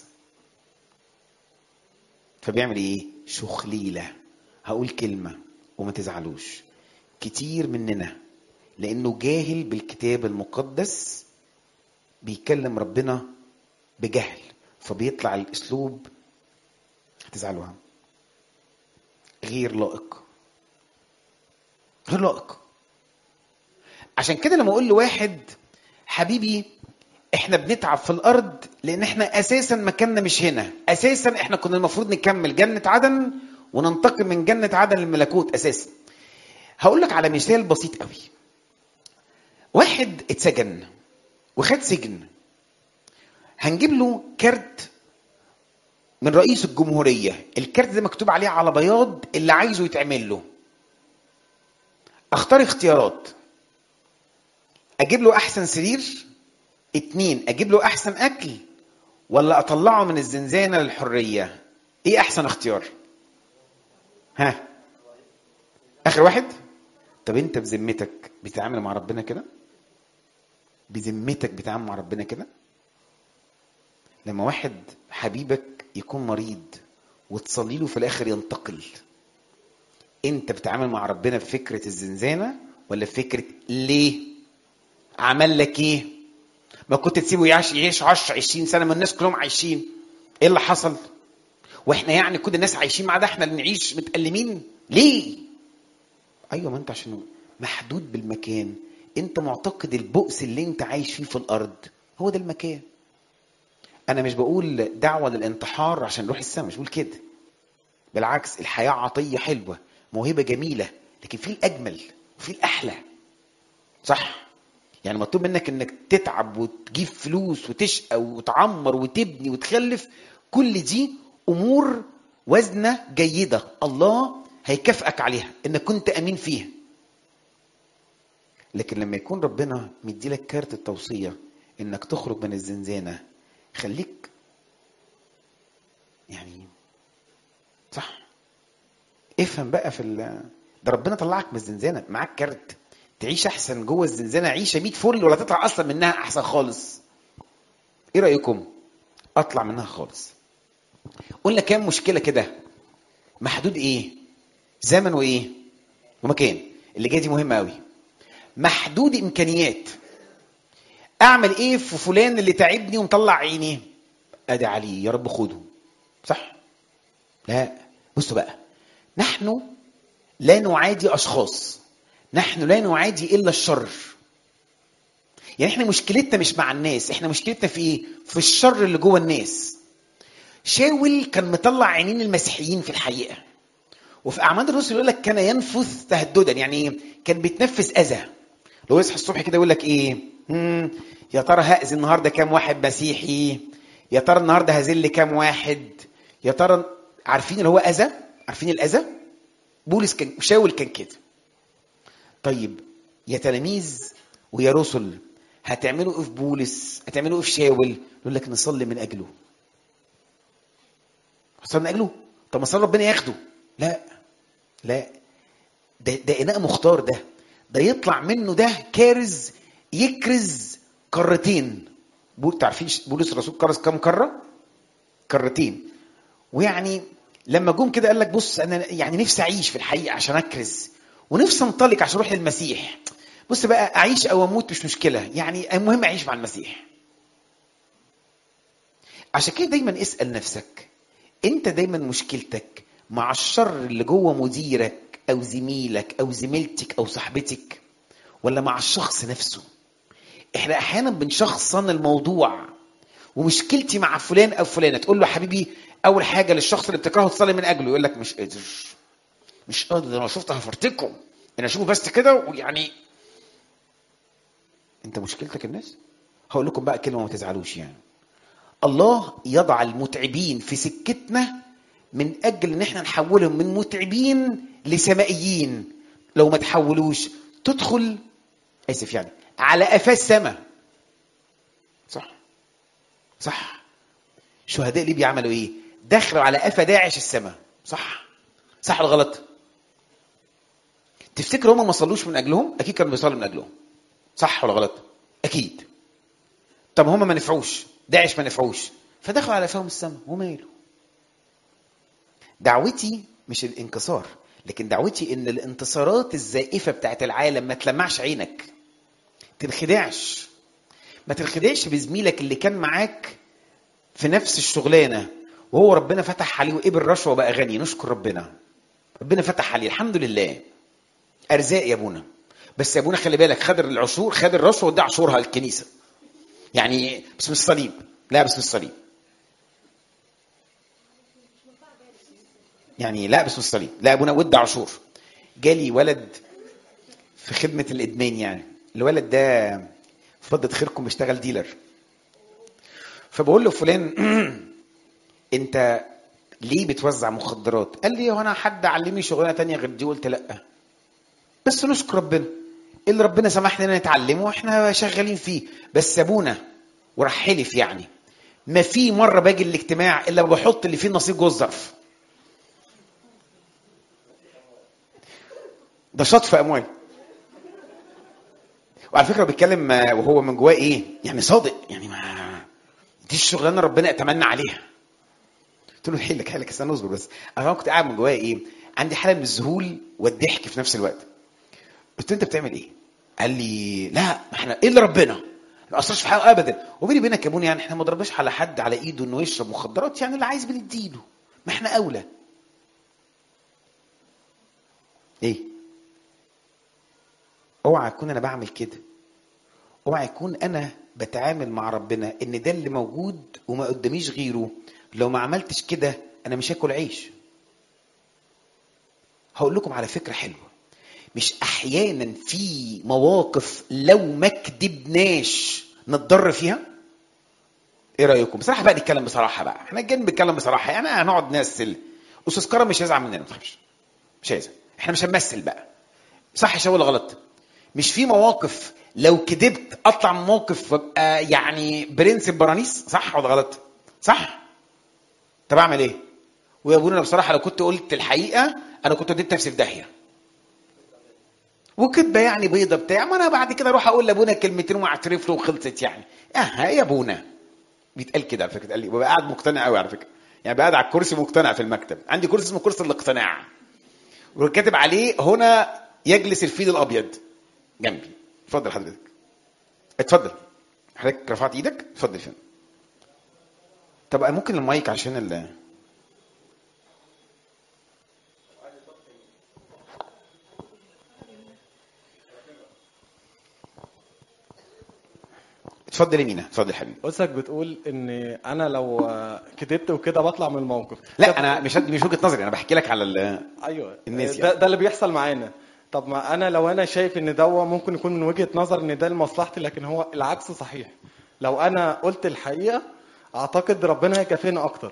S1: فبيعمل ايه شخليله هقول كلمه وما تزعلوش كتير مننا لانه جاهل بالكتاب المقدس بيكلم ربنا بجهل فبيطلع الاسلوب هتزعلوا غير لائق غير لائق عشان كده لما اقول لواحد حبيبي احنا بنتعب في الارض لان احنا اساسا مكاننا مش هنا اساسا احنا كنا المفروض نكمل جنه عدن وننتقل من جنه عدن للملكوت اساسا هقول لك على مثال بسيط قوي واحد اتسجن وخد سجن هنجيب له كارت من رئيس الجمهوريه الكارت ده مكتوب عليه على بياض اللي عايزه يتعمل له اختار اختيارات اجيب له احسن سرير اتنين اجيب له احسن اكل ولا اطلعه من الزنزانه للحريه ايه احسن اختيار ها اخر واحد طب انت بذمتك بتتعامل مع ربنا كده بذمتك بتتعامل مع ربنا كده لما واحد حبيبك يكون مريض وتصلي له في الاخر ينتقل انت بتتعامل مع ربنا بفكره الزنزانه ولا بفكره ليه عمل لك ايه ما كنت تسيبه يعيش يعيش 10 20 سنه ما الناس كلهم عايشين ايه اللي حصل واحنا يعني كل الناس عايشين ما عدا احنا اللي نعيش متألمين ليه ايوه ما انت عشان محدود بالمكان انت معتقد البؤس اللي انت عايش فيه في الارض هو ده المكان انا مش بقول دعوه للانتحار عشان نروح السما مش بقول كده بالعكس الحياه عطيه حلوه موهبه جميله لكن في الاجمل وفي الاحلى صح يعني مطلوب منك انك تتعب وتجيب فلوس وتشقى وتعمر وتبني وتخلف كل دي امور وزنه جيده الله هيكافئك عليها انك كنت امين فيها لكن لما يكون ربنا مديلك كارت التوصيه انك تخرج من الزنزانه خليك يعني صح افهم بقى في ال... ده ربنا طلعك من الزنزانه معاك كارت تعيش احسن جوه الزنزانه عيشه 100 فل ولا تطلع اصلا منها احسن خالص ايه رايكم اطلع منها خالص قلنا كام مشكله كده محدود ايه زمن وايه ومكان اللي جاي دي مهمه قوي محدود امكانيات اعمل ايه في فلان اللي تعبني ومطلع عيني ادي عليه يا رب خده صح لا بصوا بقى نحن لا نعادي اشخاص نحن لا نعادي الا الشر يعني احنا مشكلتنا مش مع الناس احنا مشكلتنا في ايه في الشر اللي جوه الناس شاول كان مطلع عينين المسيحيين في الحقيقه وفي اعمال الرسل يقول لك كان ينفث تهددا يعني ايه كان بيتنفس اذى لو يصحى الصبح كده يقول لك ايه مم. يا ترى هاذي النهارده كام واحد مسيحي يا ترى النهارده هذل كام واحد يا ترى عارفين اللي هو اذى عارفين الاذى بولس كان شاول كان كده طيب يا تلاميذ ويا رسل هتعملوا ايه في بولس هتعملوا ايه في شاول يقول لك نصلي من اجله نصلي من اجله طب ما صلي ربنا ياخده لا لا ده ده اناء مختار ده ده يطلع منه ده كارز يكرز كرتين بول تعرفين بولس الرسول كرز كم كره كرتين ويعني لما جم كده قال لك بص انا يعني نفسي اعيش في الحقيقه عشان اكرز ونفسي انطلق عشان اروح للمسيح بص بقى اعيش او اموت مش مشكله يعني المهم اعيش مع المسيح عشان كده دايما اسال نفسك انت دايما مشكلتك مع الشر اللي جوه مديرك او زميلك او زميلتك او صاحبتك ولا مع الشخص نفسه احنا احيانا بنشخصن الموضوع ومشكلتي مع فلان او فلانه تقول له حبيبي اول حاجه للشخص اللي بتكرهه تصلي من اجله يقول لك مش قادر مش قادر انا شفت هفرتكم انا اشوفه بس كده ويعني انت مشكلتك الناس هقول لكم بقى كلمه ما تزعلوش يعني الله يضع المتعبين في سكتنا من اجل ان احنا نحولهم من متعبين لسمائيين لو ما تحولوش تدخل اسف يعني على قفاه السماء صح صح شهداء ليبيا عملوا ايه دخلوا على قفا داعش السماء صح صح ولا غلط تفتكر هم ما صلوش من اجلهم اكيد كانوا بيصلوا من اجلهم صح ولا غلط اكيد طب هم ما نفعوش داعش ما نفعوش فدخلوا على قفاهم السماء وماله دعوتي مش الانكسار لكن دعوتي ان الانتصارات الزائفه بتاعت العالم ما تلمعش عينك تنخدعش ما تنخدعش بزميلك اللي كان معاك في نفس الشغلانه وهو ربنا فتح عليه وقبل رشوه وبقى غني نشكر ربنا ربنا فتح عليه الحمد لله ارزاق يا ابونا بس يا ابونا خلي بالك خد العشور خد الرشوه وادى عشورها للكنيسه يعني باسم الصليب لا باسم الصليب يعني لا باسم الصليب لا ابونا ودى عشور جالي ولد في خدمه الادمان يعني الولد ده فضة خيركم بيشتغل ديلر فبقول له فلان انت ليه بتوزع مخدرات قال لي هو انا حد علمني شغلانه تانية غير دي قلت لا بس نشكر ربنا اللي ربنا سمح لنا نتعلمه احنا شغالين فيه بس ابونا وراح حلف يعني ما في مره باجي الاجتماع الا بحط اللي فيه النصيب جوه الظرف ده شطف اموال وعلى فكره بيتكلم وهو من جواه ايه يعني صادق يعني ما دي الشغلانه ربنا اتمنى عليها قلت له حيلك حيلك استنى اصبر بس انا كنت قاعد من جوايا ايه عندي حاله من الذهول والضحك في نفس الوقت قلت له انت بتعمل ايه قال لي لا ما احنا الا ربنا ما اثرش في حاجه ابدا وبيني وبينك يا بوني يعني احنا ما ضربناش على حد على ايده انه يشرب مخدرات يعني اللي عايز بنديله ما احنا اولى ايه اوعى اكون انا بعمل كده اوعى يكون انا بتعامل مع ربنا ان ده اللي موجود وما قداميش غيره لو ما عملتش كده انا مش هاكل عيش هقول لكم على فكره حلوه مش احيانا في مواقف لو ما كدبناش نتضر فيها ايه رايكم بصراحه بقى نتكلم بصراحه بقى احنا جايين بنتكلم بصراحه يعني هنقعد نمثل استاذ كرم مش هيزعل مننا ما تخافش مش هيزعل احنا مش هنمثل بقى صح يا شباب ولا غلط مش في مواقف لو كدبت اطلع من موقف وابقى يعني برنس البرانيس صح ولا غلط صح طب اعمل ايه ويا ابونا بصراحه لو كنت قلت الحقيقه انا كنت اديت نفسي في داهيه وكدبه يعني بيضه بتاع ما انا بعد كده اروح اقول لابونا كلمتين واعترف له وخلصت يعني اه يا ابونا بيتقال كده على فكره قال لي ببقى قاعد مقتنع قوي على فكره يعني بقعد على الكرسي مقتنع في المكتب عندي كرسي اسمه كرسي الاقتناع وكاتب عليه هنا يجلس الفيل الابيض جنبي اتفضل حضرتك اتفضل حضرتك رفعت ايدك اتفضل فين طب ممكن المايك عشان ال اتفضل يا مينا اتفضل يا حبيبي
S3: قصدك بتقول ان انا لو كدبت وكده بطلع من الموقف
S1: لا انا مش مش وجهه نظري انا بحكي لك على ال...
S3: ايوه
S1: الناس
S3: ده,
S1: يعني.
S3: ده اللي بيحصل معانا طب ما انا لو انا شايف ان ده ممكن يكون من وجهة نظر ان ده لمصلحتي لكن هو العكس صحيح لو انا قلت الحقيقة اعتقد ربنا هيكافئني اكتر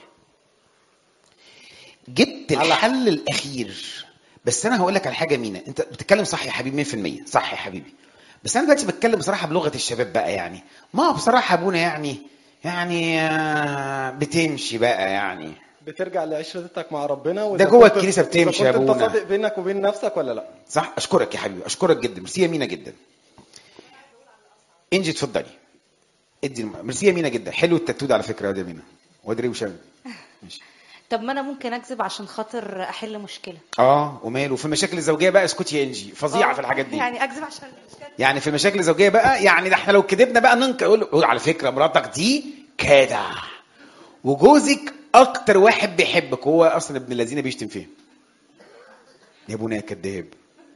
S1: جبت
S3: على-
S1: الحل الاخير بس انا هقول لك على حاجه مينا انت بتتكلم صح يا حبيبي 100% صح يا حبيبي بس انا دلوقتي بتكلم بصراحه بلغه الشباب بقى يعني ما هو بصراحه ابونا يعني يعني آه، بتمشي بقى يعني
S3: بترجع لعشرتك مع ربنا وإذا
S1: ده جوه
S3: كنت-
S1: الكنيسة
S3: إذا
S1: بتمشي يا
S3: كنت انت
S1: أبونا.
S3: صادق بينك وبين نفسك ولا لا
S1: صح اشكرك يا حبيبي اشكرك جدا ميرسي يا مينا جدا انجي اتفضلي ادي الم- ميرسي يا مينا جدا حلو التاتو ده على فكره يا مينا وادري وشام ماشي
S2: طب ما انا ممكن اكذب عشان خاطر احل مشكله
S1: اه وماله في المشاكل الزوجيه بقى اسكتي يا انجي فظيعه
S2: آه،
S1: في الحاجات دي
S2: يعني اكذب عشان المشكله
S1: يعني في المشاكل الزوجيه بقى يعني ده احنا لو كدبنا بقى ننكر يقول يقول على فكره مراتك دي كده وجوزك اكتر واحد بيحبك هو اصلا ابن الذين بيشتم فيه يا ابونا يا كداب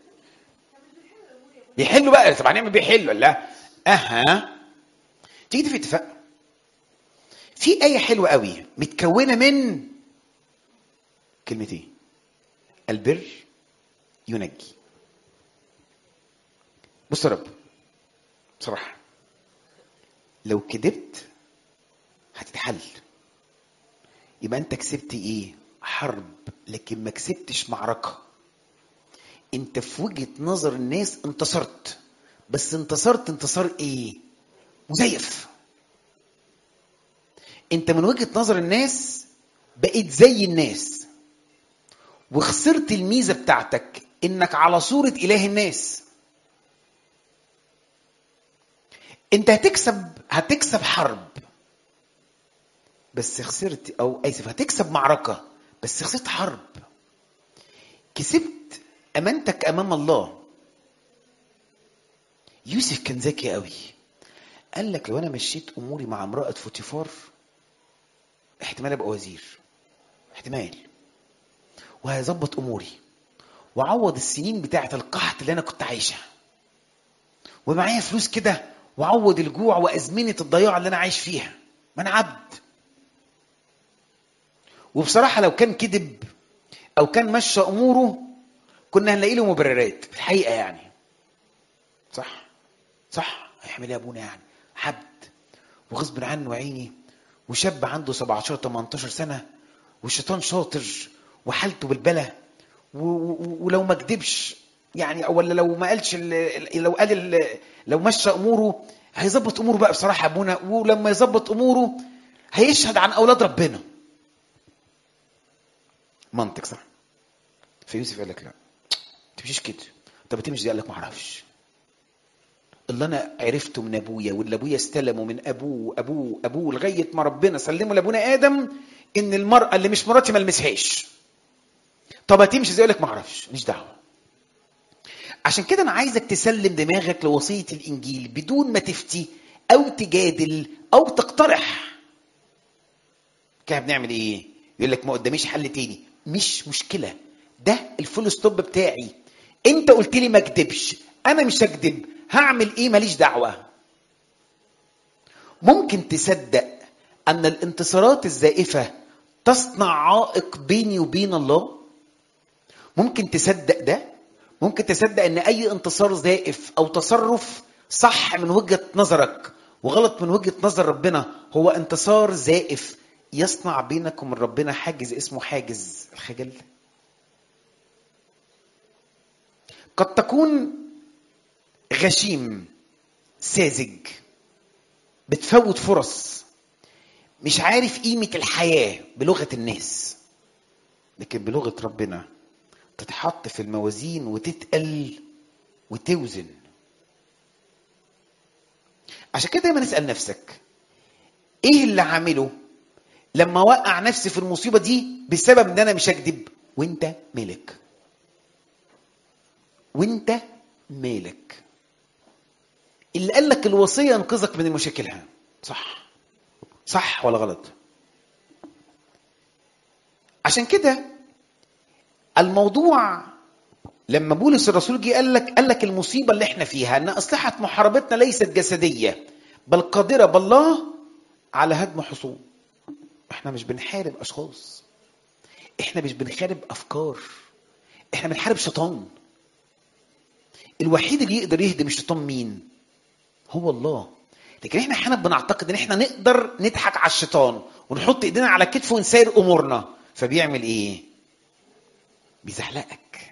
S1: بيحلوا بقى طب هنعمل بيحلوا لا اها تيجي في اتفاق في آية حلوة قوي متكونة من كلمتين البر ينجي بص يا رب بصراحة لو كدبت هتتحل يبقى انت كسبت ايه حرب لكن ما كسبتش معركة انت في وجهة نظر الناس انتصرت بس انتصرت انتصار ايه مزيف انت من وجهة نظر الناس بقيت زي الناس وخسرت الميزة بتاعتك انك على صورة اله الناس انت هتكسب هتكسب حرب بس خسرت او اسف هتكسب معركه بس خسرت حرب كسبت امانتك امام الله يوسف كان ذكي قوي قال لك لو انا مشيت اموري مع امراه فوتيفار احتمال ابقى وزير احتمال وهيظبط اموري وعوض السنين بتاعه القحط اللي انا كنت عايشها ومعايا فلوس كده وعوض الجوع وازمنه الضياع اللي انا عايش فيها ما انا عبد وبصراحه لو كان كذب او كان مشى اموره كنا هنلاقي له مبررات في الحقيقه يعني صح صح هيعمل ايه يا ابونا يعني عبد وغصب عنه عيني وشاب عنده 17 18 سنه والشيطان شاطر وحالته بالبلا و- و- ولو ما كدبش يعني أو ولا لو ما قالش ال- ال- لو قال ال- لو مشى اموره هيظبط اموره بقى بصراحه يا ابونا ولما يظبط اموره هيشهد عن اولاد ربنا منطق صح فيوسف قال لك لا تمشيش كده طب تمشي دي قال لك ما اعرفش اللي انا عرفته من ابويا واللي ابويا استلمه من ابوه ابوه ابوه لغايه ما ربنا سلمه لابونا ادم ان المراه اللي مش مراتي ما المسهاش طب هتمشي زي يقول لك ما اعرفش ماليش دعوه عشان كده انا عايزك تسلم دماغك لوصيه الانجيل بدون ما تفتي او تجادل او تقترح كده بنعمل ايه يقول لك ما قداميش حل تاني مش مشكله ده الفول ستوب بتاعي انت قلت لي ما اكدبش انا مش هكدب هعمل ايه ماليش دعوه ممكن تصدق ان الانتصارات الزائفه تصنع عائق بيني وبين الله ممكن تصدق ده ممكن تصدق ان اي انتصار زائف او تصرف صح من وجهه نظرك وغلط من وجهه نظر ربنا هو انتصار زائف يصنع بينك ومن ربنا حاجز اسمه حاجز الخجل قد تكون غشيم ساذج بتفوت فرص مش عارف قيمة الحياة بلغة الناس لكن بلغة ربنا تتحط في الموازين وتتقل وتوزن عشان كده دايما اسأل نفسك ايه اللي عامله لما وقع نفسي في المصيبة دي بسبب ان انا مش هكذب وانت ملك وانت مالك اللي قال لك الوصيه ينقذك من مشاكلها صح صح ولا غلط عشان كده الموضوع لما بولس الرسول جه قال لك قال لك المصيبه اللي احنا فيها ان اسلحه محاربتنا ليست جسديه بل قادره بالله على هدم حصون احنا مش بنحارب اشخاص احنا مش بنحارب افكار احنا بنحارب شيطان الوحيد اللي يقدر يهدم الشيطان مين هو الله لكن احنا احيانا بنعتقد ان احنا نقدر نضحك على الشيطان ونحط ايدينا على كتفه ونسير امورنا فبيعمل ايه بيزحلقك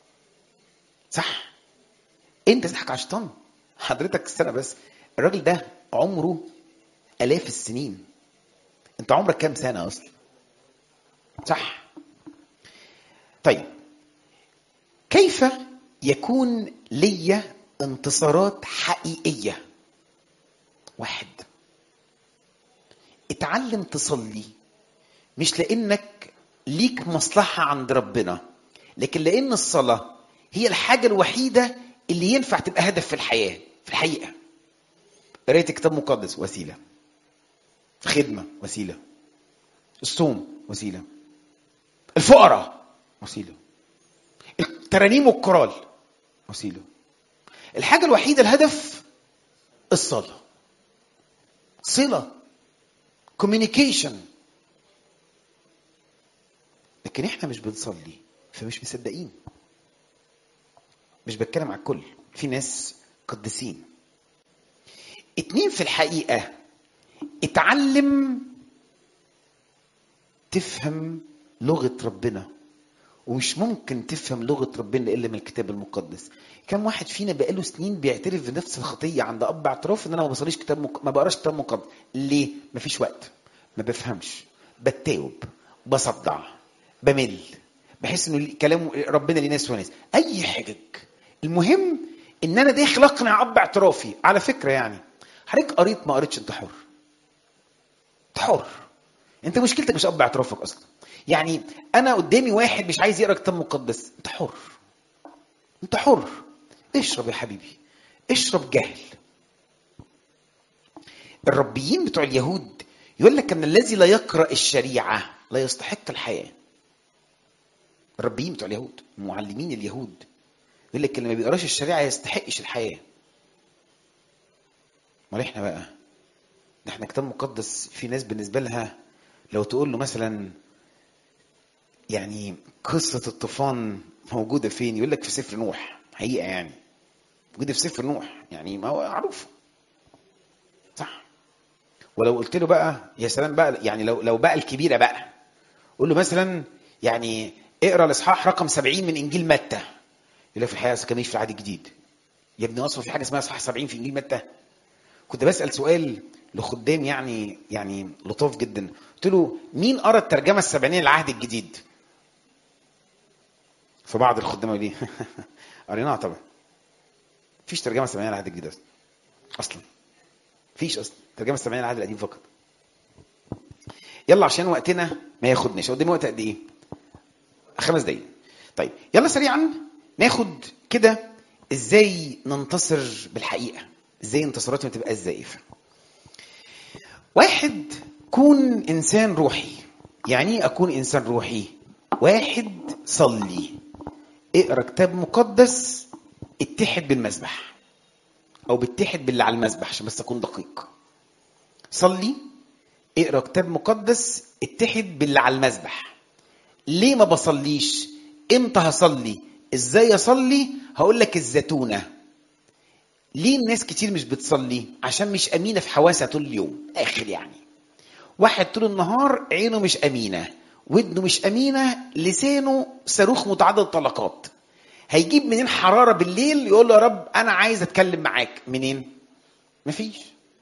S1: صح انت تضحك على الشيطان حضرتك استنى بس الراجل ده عمره الاف السنين انت عمرك كام سنه اصلا صح طيب كيف يكون لي انتصارات حقيقيه واحد اتعلم تصلي مش لانك ليك مصلحه عند ربنا لكن لان الصلاه هي الحاجه الوحيده اللي ينفع تبقى هدف في الحياه في الحقيقه قرايه كتاب مقدس وسيله خدمه وسيله الصوم وسيله الفقراء وسيله الترانيم والكرال وسيله الحاجه الوحيده الهدف الصلاه صله كوميونيكيشن لكن احنا مش بنصلي فمش مصدقين مش بتكلم على الكل في ناس قديسين اتنين في الحقيقة اتعلم تفهم لغة ربنا ومش ممكن تفهم لغة ربنا إلا من الكتاب المقدس كم واحد فينا بقاله سنين بيعترف بنفس الخطية عند أب اعتراف إن أنا ما بصليش كتاب مك... ما بقراش كتاب مقدس ليه؟ مفيش وقت ما بفهمش بتاوب بصدع بمل بحس انه كلام ربنا ليه ناس وناس اي حجج المهم ان انا داخل اقنع اب اعترافي على فكره يعني حضرتك قريت ما قريتش انت حر انت حر انت مشكلتك مش اب اعترافك اصلا يعني انا قدامي واحد مش عايز يقرا كتاب مقدس انت حر انت حر اشرب يا حبيبي اشرب جهل الربيين بتوع اليهود يقول لك ان الذي لا يقرا الشريعه لا يستحق الحياه الربيين بتوع اليهود معلمين اليهود يقول لك اللي ما بيقراش الشريعه يستحقش الحياه امال احنا بقى ده احنا كتاب مقدس في ناس بالنسبه لها لو تقول له مثلا يعني قصه الطوفان موجوده فين يقول لك في سفر نوح حقيقه يعني موجوده في سفر نوح يعني ما هو معروف صح ولو قلت له بقى يا سلام بقى يعني لو لو بقى الكبيره بقى قول له مثلا يعني اقرا الاصحاح رقم 70 من انجيل متى يقول لك في الحقيقه كان في العهد الجديد يا ابني اصلا في حاجه اسمها اصحاح 70 في انجيل متى كنت بسال سؤال لخدام يعني يعني لطاف جدا قلت له مين قرا الترجمه السبعينيه للعهد الجديد فبعض الخدام قالوا لي قريناها طبعا مفيش ترجمه سبعينيه للعهد الجديد اصلا اصلا مفيش اصلا ترجمه السبعينيه للعهد القديم فقط يلا عشان وقتنا ما ياخدناش قدامي وقت قد ايه خمس دقايق طيب يلا سريعا ناخد كده ازاي ننتصر بالحقيقه ازاي انتصاراتنا تبقى الزائفه واحد كون انسان روحي يعني ايه اكون انسان روحي واحد صلي اقرا كتاب مقدس اتحد بالمسبح او بتحد باللي على المسبح عشان بس اكون دقيق صلي اقرا كتاب مقدس اتحد باللي على المسبح ليه ما بصليش امتى هصلي ازاي اصلي هقول لك الزتونه ليه الناس كتير مش بتصلي عشان مش امينه في حواسها طول اليوم اخر يعني واحد طول النهار عينه مش امينه ودنه مش امينه لسانه صاروخ متعدد الطلقات هيجيب منين حراره بالليل يقول له يا رب انا عايز اتكلم معاك منين مفيش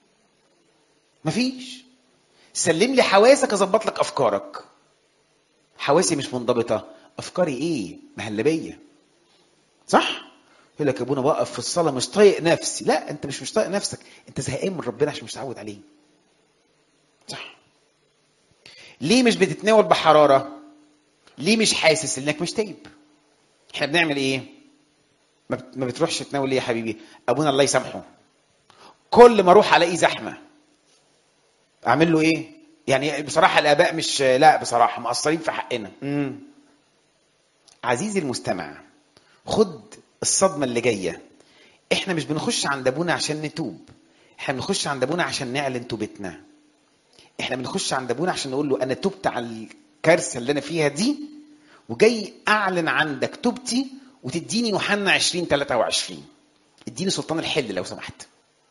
S1: مفيش سلم لي حواسك اظبط لك افكارك حواسي مش منضبطه افكاري ايه مهلبيه صح يقول لك يا ابونا بقف في الصلاه مش طايق نفسي لا انت مش مش طايق نفسك انت زهقان من ربنا عشان مش متعود عليه صح ليه مش بتتناول بحراره ليه مش حاسس انك مش تايب احنا بنعمل ايه ما بت- ما بتروحش تناول ليه يا حبيبي ابونا الله يسامحه كل ما اروح الاقيه زحمه اعمل له ايه يعني بصراحه الاباء مش لا بصراحه مقصرين في حقنا امم عزيزي المستمع خد الصدمه اللي جايه احنا مش بنخش عند ابونا عشان نتوب احنا بنخش عند ابونا عشان نعلن توبتنا احنا بنخش عند ابونا عشان نقول له انا تبت على الكارثه اللي انا فيها دي وجاي اعلن عندك توبتي وتديني يوحنا 20 23 اديني سلطان الحل لو سمحت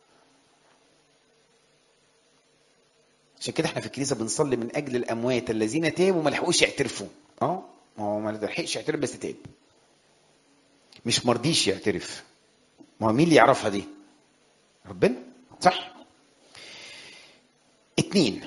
S1: عشان كده احنا في الكنيسه بنصلي من اجل الاموات الذين تابوا وما لحقوش يعترفوا اه ما هو ما لحقش يعترف بس تاب مش مرضيش يعترف ما هو مين اللي يعرفها دي ربنا صح اتنين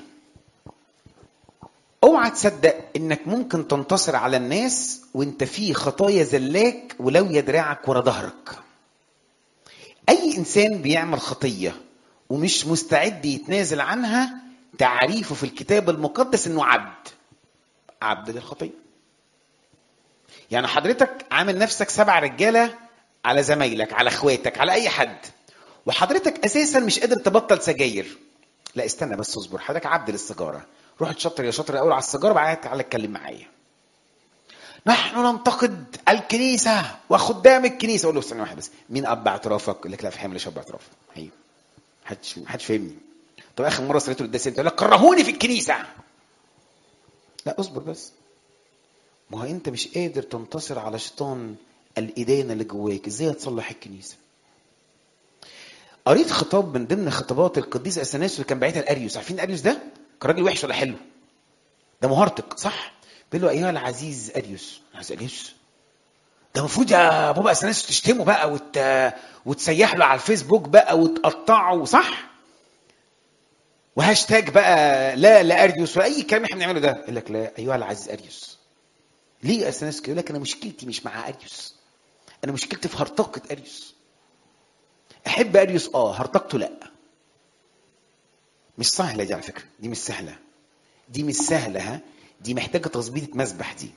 S1: اوعى تصدق انك ممكن تنتصر على الناس وانت في خطايا زلاك ولو يدرعك ورا ظهرك اي انسان بيعمل خطيه ومش مستعد يتنازل عنها تعريفه في الكتاب المقدس انه عبد عبد للخطيه يعني حضرتك عامل نفسك سبع رجاله على زمايلك على اخواتك على اي حد وحضرتك اساسا مش قادر تبطل سجاير لا استنى بس اصبر حضرتك عبد للسيجاره روح تشطر يا شاطر الاول على السيجاره بعدين تعالى اتكلم معايا نحن ننتقد الكنيسه وخدام الكنيسه اقول له استنى واحد بس مين اب اعترافك يقول لك لا في حمل اب اعتراف ايوه محدش محدش فاهمني طب اخر مره صليته للدس يقول لك كرهوني في الكنيسه لا اصبر بس ما هو انت مش قادر تنتصر على شيطان الادانه اللي جواك ازاي هتصلح الكنيسه قريت خطاب من ضمن خطابات القديس اثناسيوس اللي كان باعتها لاريوس عارفين اريوس ده كان راجل وحش ولا حلو ده مهارتك صح بيقول له ايها العزيز اريوس عايز اريوس ده المفروض يا بابا اثناسيوس تشتمه بقى وت... وتسيح له على الفيسبوك بقى وتقطعه صح وهاشتاج بقى لا لا اريوس ولا اي كلام احنا بنعمله ده يقول لك لا ايها العزيز اريوس ليه اثناسيوس يقول لك انا مشكلتي مش مع اريوس انا مشكلتي في هرطقه اريوس احب اريوس اه هرطقته لا مش سهله دي على فكره دي مش سهله دي مش سهله ها دي محتاجه تظبيطه مسبح دي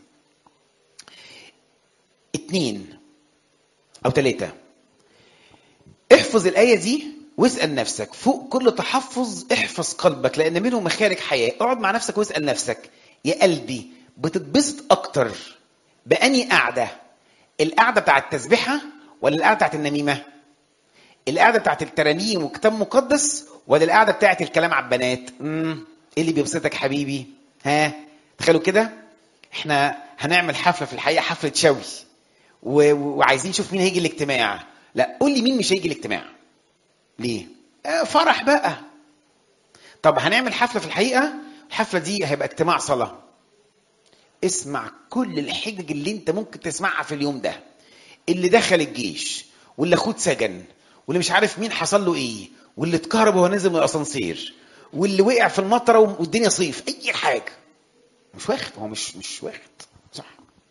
S1: اتنين او ثلاثه احفظ الايه دي واسال نفسك فوق كل تحفظ احفظ قلبك لان منه مخارج حياه اقعد مع نفسك واسال نفسك يا قلبي بتتبسط اكتر باني قاعده القعده بتاعت التسبيحه ولا القعده بتاعت النميمه القعده بتاعت الترانيم وكتاب مقدس ولا القعده بتاعت الكلام على البنات امم ايه اللي بيبسطك حبيبي ها تخيلوا كده احنا هنعمل حفله في الحقيقه حفله شوي و... وعايزين نشوف مين هيجي الاجتماع لا قول لي مين مش هيجي الاجتماع ليه آه فرح بقى طب هنعمل حفله في الحقيقه الحفله دي هيبقى اجتماع صلاه اسمع كل الحجج اللي انت ممكن تسمعها في اليوم ده اللي دخل الجيش واللي اخوه اتسجن واللي مش عارف مين حصل له ايه واللي اتكهرب وهو نازل من الاسانسير واللي وقع في المطره والدنيا صيف اي حاجه مش واخد هو مش مش واخد صح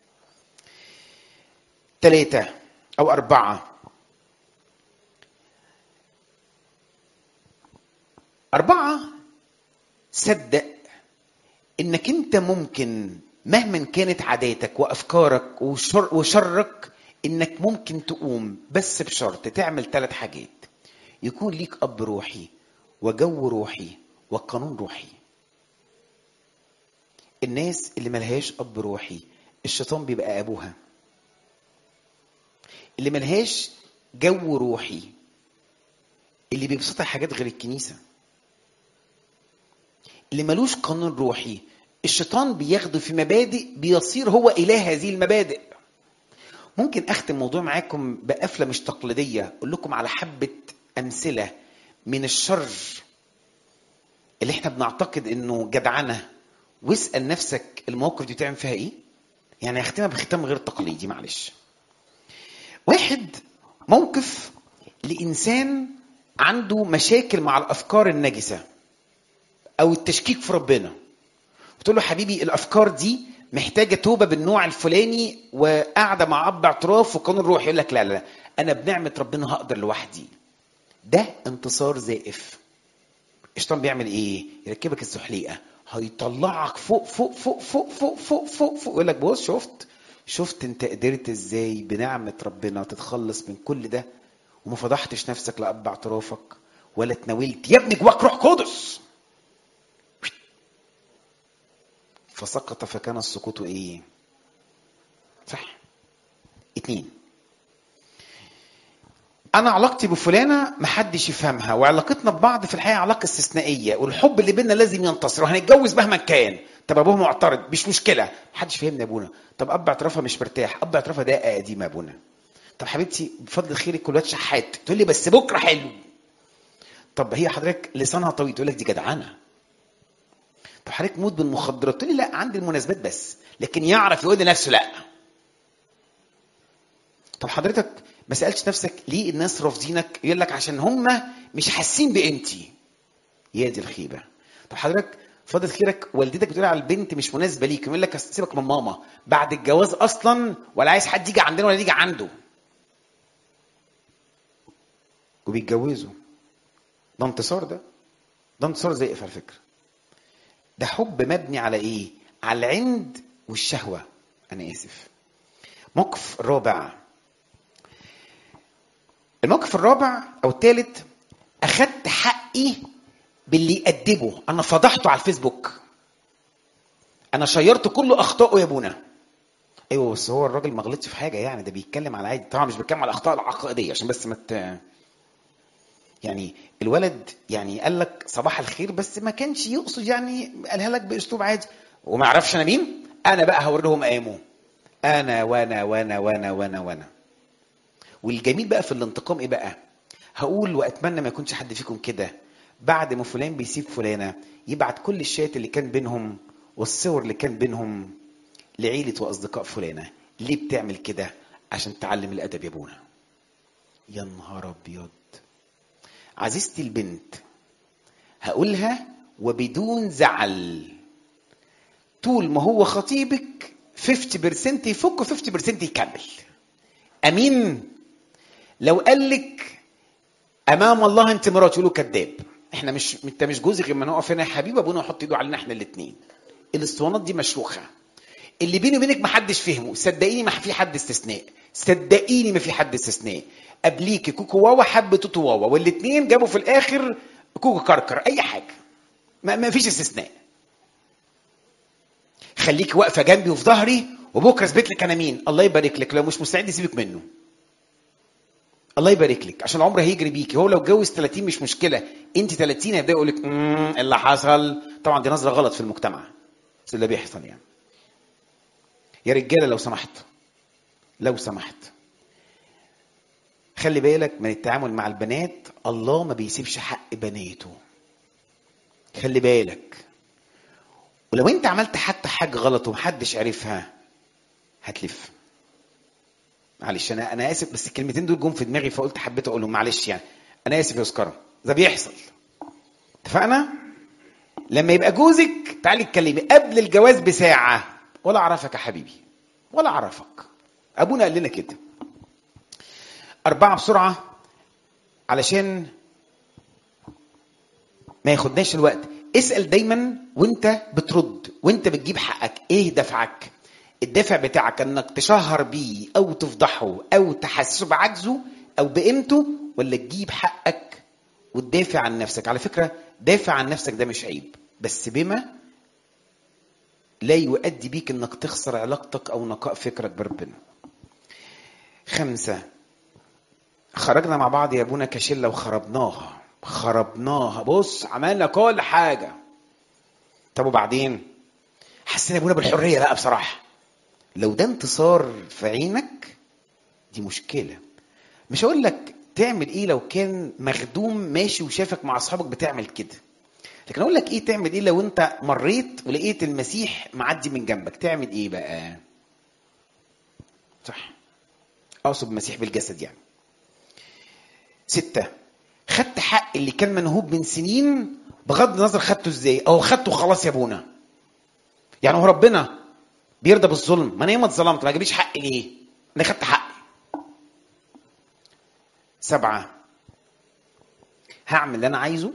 S1: ثلاثة أو أربعة أربعة صدق إنك أنت ممكن مهما كانت عاداتك وأفكارك وشر وشرك إنك ممكن تقوم بس بشرط تعمل ثلاث حاجات يكون ليك أب روحي وجو روحي وقانون روحي الناس اللي ملهاش أب روحي الشيطان بيبقى أبوها اللي ملهاش جو روحي اللي بيبسطها حاجات غير الكنيسة اللي ملوش قانون روحي الشيطان بياخده في مبادئ بيصير هو إله هذه المبادئ ممكن أختم موضوع معاكم بقفلة مش تقليدية أقول لكم على حبة أمثلة من الشر اللي احنا بنعتقد انه جدعنة واسأل نفسك المواقف دي تعمل فيها ايه يعني هختمها بختام غير تقليدي معلش واحد موقف لإنسان عنده مشاكل مع الأفكار النجسة أو التشكيك في ربنا بتقول له حبيبي الأفكار دي محتاجة توبة بالنوع الفلاني وقاعدة مع أب اعتراف وقانون روحي يقول لك لا لا لا أنا بنعمة ربنا هقدر لوحدي ده انتصار زائف الشيطان بيعمل ايه؟ يركبك الزحليقه هيطلعك فوق فوق فوق فوق فوق فوق فوق فوق يقول لك بص شفت شفت انت قدرت ازاي بنعمة ربنا تتخلص من كل ده وما فضحتش نفسك لأب اعترافك ولا اتناولت يا ابني جواك روح قدس فسقط فكان السقوط ايه صح اتنين انا علاقتي بفلانه محدش يفهمها وعلاقتنا ببعض في الحقيقه علاقه استثنائيه والحب اللي بينا لازم ينتصر وهنتجوز مهما كان طب ابوها معترض مش مشكله محدش فهمني يا ابونا طب اب اعترافها مش مرتاح اب اعترافها ده قديم يا ابونا طب حبيبتي بفضل خيرك كل وقت شحات تقول لي بس بكره حلو طب هي حضرتك لسانها طويل تقول لك دي جدعانه طب حضرتك موت بالمخدرات تقول لي لا عندي المناسبات بس لكن يعرف يقول لنفسه لا طب حضرتك ما سالتش نفسك ليه الناس رافضينك يقول لك عشان هم مش حاسين بقيمتي يا دي الخيبه طب حضرتك فضل خيرك والدتك بتقول على البنت مش مناسبه ليك يقول لك أصل سيبك من ماما بعد الجواز اصلا ولا عايز حد يجي عندنا ولا يجي عنده وبيتجوزوا ده انتصار ده ده انتصار زائف على فكره ده حب مبني على ايه على العند والشهوه انا اسف موقف رابع الموقف الرابع او الثالث اخدت حقي باللي يأدبه انا فضحته على الفيسبوك انا شيرت كل اخطائه يا ابونا ايوه بس هو الراجل ما غلطش في حاجه يعني ده بيتكلم على عادي طبعا مش بيتكلم على الاخطاء العقائديه عشان بس ما مت... يعني الولد يعني قال لك صباح الخير بس ما كانش يقصد يعني قالها لك باسلوب عادي وما يعرفش انا مين انا بقى هوري لهم مقامه انا وانا وانا وانا وانا وانا والجميل بقى في الانتقام ايه بقى هقول واتمنى ما يكونش حد فيكم كده بعد ما فلان بيسيب فلانه يبعت كل الشات اللي كان بينهم والصور اللي كان بينهم لعيله واصدقاء فلانه ليه بتعمل كده عشان تعلم الادب يا ابونا يا نهار ابيض عزيزتي البنت هقولها وبدون زعل طول ما هو خطيبك 50% يفك و50% يكمل امين لو قال لك امام الله انت مراتي يقولوا كذاب احنا مش انت مش جوزي غير ما نقف هنا يا حبيبي ابونا يحط ايده علينا احنا الاثنين الاسطوانات دي مشروخه اللي بيني وبينك ما حدش فهمه صدقيني ما في حد استثناء صدقيني ما في حد استثناء قبليكي كوكو واوا حب توتو واوا والاثنين جابوا في الاخر كوكو كركر اي حاجه ما, ما فيش استثناء خليكي واقفه جنبي وفي ظهري وبكره اثبت لك انا مين الله يبارك لك لو مش مستعد سيبك منه الله يبارك لك عشان العمر هيجري بيكي هو لو اتجوز 30 مش مشكله انت 30 هيبدا يقول لك اللي حصل طبعا دي نظره غلط في المجتمع بس اللي بيحصل يعني يا رجاله لو سمحت لو سمحت خلي بالك من التعامل مع البنات الله ما بيسيبش حق بناته خلي بالك ولو انت عملت حتى حاجه غلط ومحدش عرفها هتلف معلش انا انا اسف بس الكلمتين دول جم في دماغي فقلت حبيت اقولهم معلش يعني انا اسف يا اسكره ده بيحصل اتفقنا لما يبقى جوزك تعالي اتكلمي قبل الجواز بساعه ولا اعرفك يا حبيبي ولا اعرفك ابونا قال لنا كده اربعه بسرعه علشان ما ياخدناش الوقت اسال دايما وانت بترد وانت بتجيب حقك ايه دفعك الدافع بتاعك انك تشهر بيه او تفضحه او تحسسه بعجزه او بقيمته ولا تجيب حقك وتدافع عن نفسك على فكره دافع عن نفسك ده مش عيب بس بما لا يؤدي بيك انك تخسر علاقتك او نقاء فكرك بربنا خمسة خرجنا مع بعض يا ابونا كشلة وخربناها خربناها بص عملنا كل حاجة طب وبعدين حسينا ابونا بالحرية بقى بصراحة لو ده انتصار في عينك دي مشكلة مش هقول لك تعمل ايه لو كان مخدوم ماشي وشافك مع اصحابك بتعمل كده لكن اقول لك ايه تعمل ايه لو انت مريت ولقيت المسيح معدي من جنبك تعمل ايه بقى صح اقصد المسيح بالجسد يعني ستة خدت حق اللي كان منهوب من سنين بغض النظر خدته ازاي او خدته خلاص يا ابونا يعني هو ربنا بيرضى بالظلم ما انا يوم اتظلمت ما جابليش حق ليه انا خدت حقي سبعة هعمل اللي انا عايزه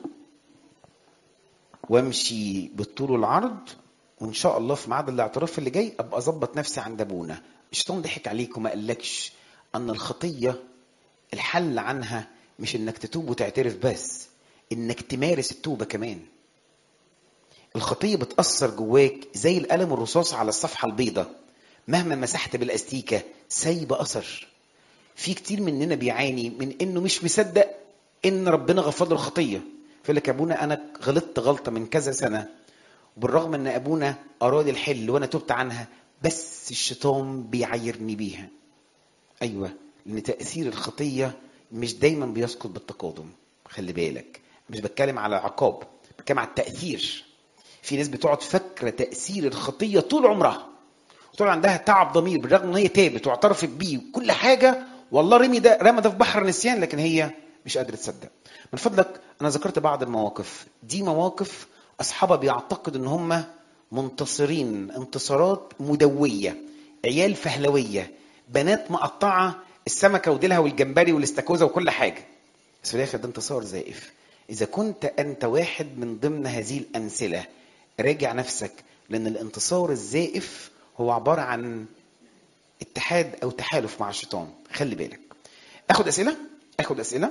S1: وامشي بالطول والعرض وان شاء الله في ميعاد الاعتراف اللي جاي ابقى اظبط نفسي عند ابونا الشيطان ضحك عليك وما قالكش ان الخطيه الحل عنها مش انك تتوب وتعترف بس انك تمارس التوبه كمان الخطيه بتاثر جواك زي القلم الرصاص على الصفحه البيضاء مهما مسحت بالاستيكه سايب اثر في كتير مننا بيعاني من انه مش مصدق ان ربنا غفر له الخطيه فيقول لك يا ابونا انا غلطت غلطه من كذا سنه وبالرغم ان ابونا اراد الحل وانا تبت عنها بس الشيطان بيعايرني بيها ايوه لان تاثير الخطيه مش دايما بيسقط بالتقادم خلي بالك مش بتكلم على عقاب بتكلم على التاثير في ناس بتقعد فاكره تاثير الخطيه طول عمرها وطول عندها تعب ضمير بالرغم ان هي تابت واعترفت بيه وكل حاجه والله رمي ده رمى ده في بحر النسيان لكن هي مش قادره تصدق من فضلك انا ذكرت بعض المواقف دي مواقف اصحابها بيعتقد ان هم منتصرين انتصارات مدويه عيال فهلويه بنات مقطعه السمكه وديلها والجمبري والاستاكوزا وكل حاجه بس في الاخر ده انتصار زائف اذا كنت انت واحد من ضمن هذه الامثله راجع نفسك لان الانتصار الزائف هو عباره عن اتحاد او تحالف مع الشيطان خلي بالك اخد اسئله اخد اسئله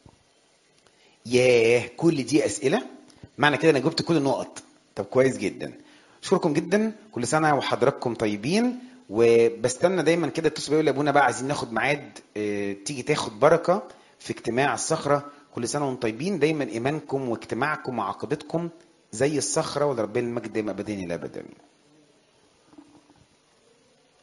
S1: ياه كل دي اسئله معنى كده انا جبت كل النقط طب كويس جدا اشكركم جدا كل سنه وحضراتكم طيبين وبستنى دايما كده اتصلوا بيا يقولوا يا ابونا بقى عايزين ناخد ميعاد اه، تيجي تاخد بركه في اجتماع الصخره كل سنه وانتم طيبين دايما ايمانكم واجتماعكم وعقيدتكم زي الصخره ولربنا المجد دائما ابدا الى ابدا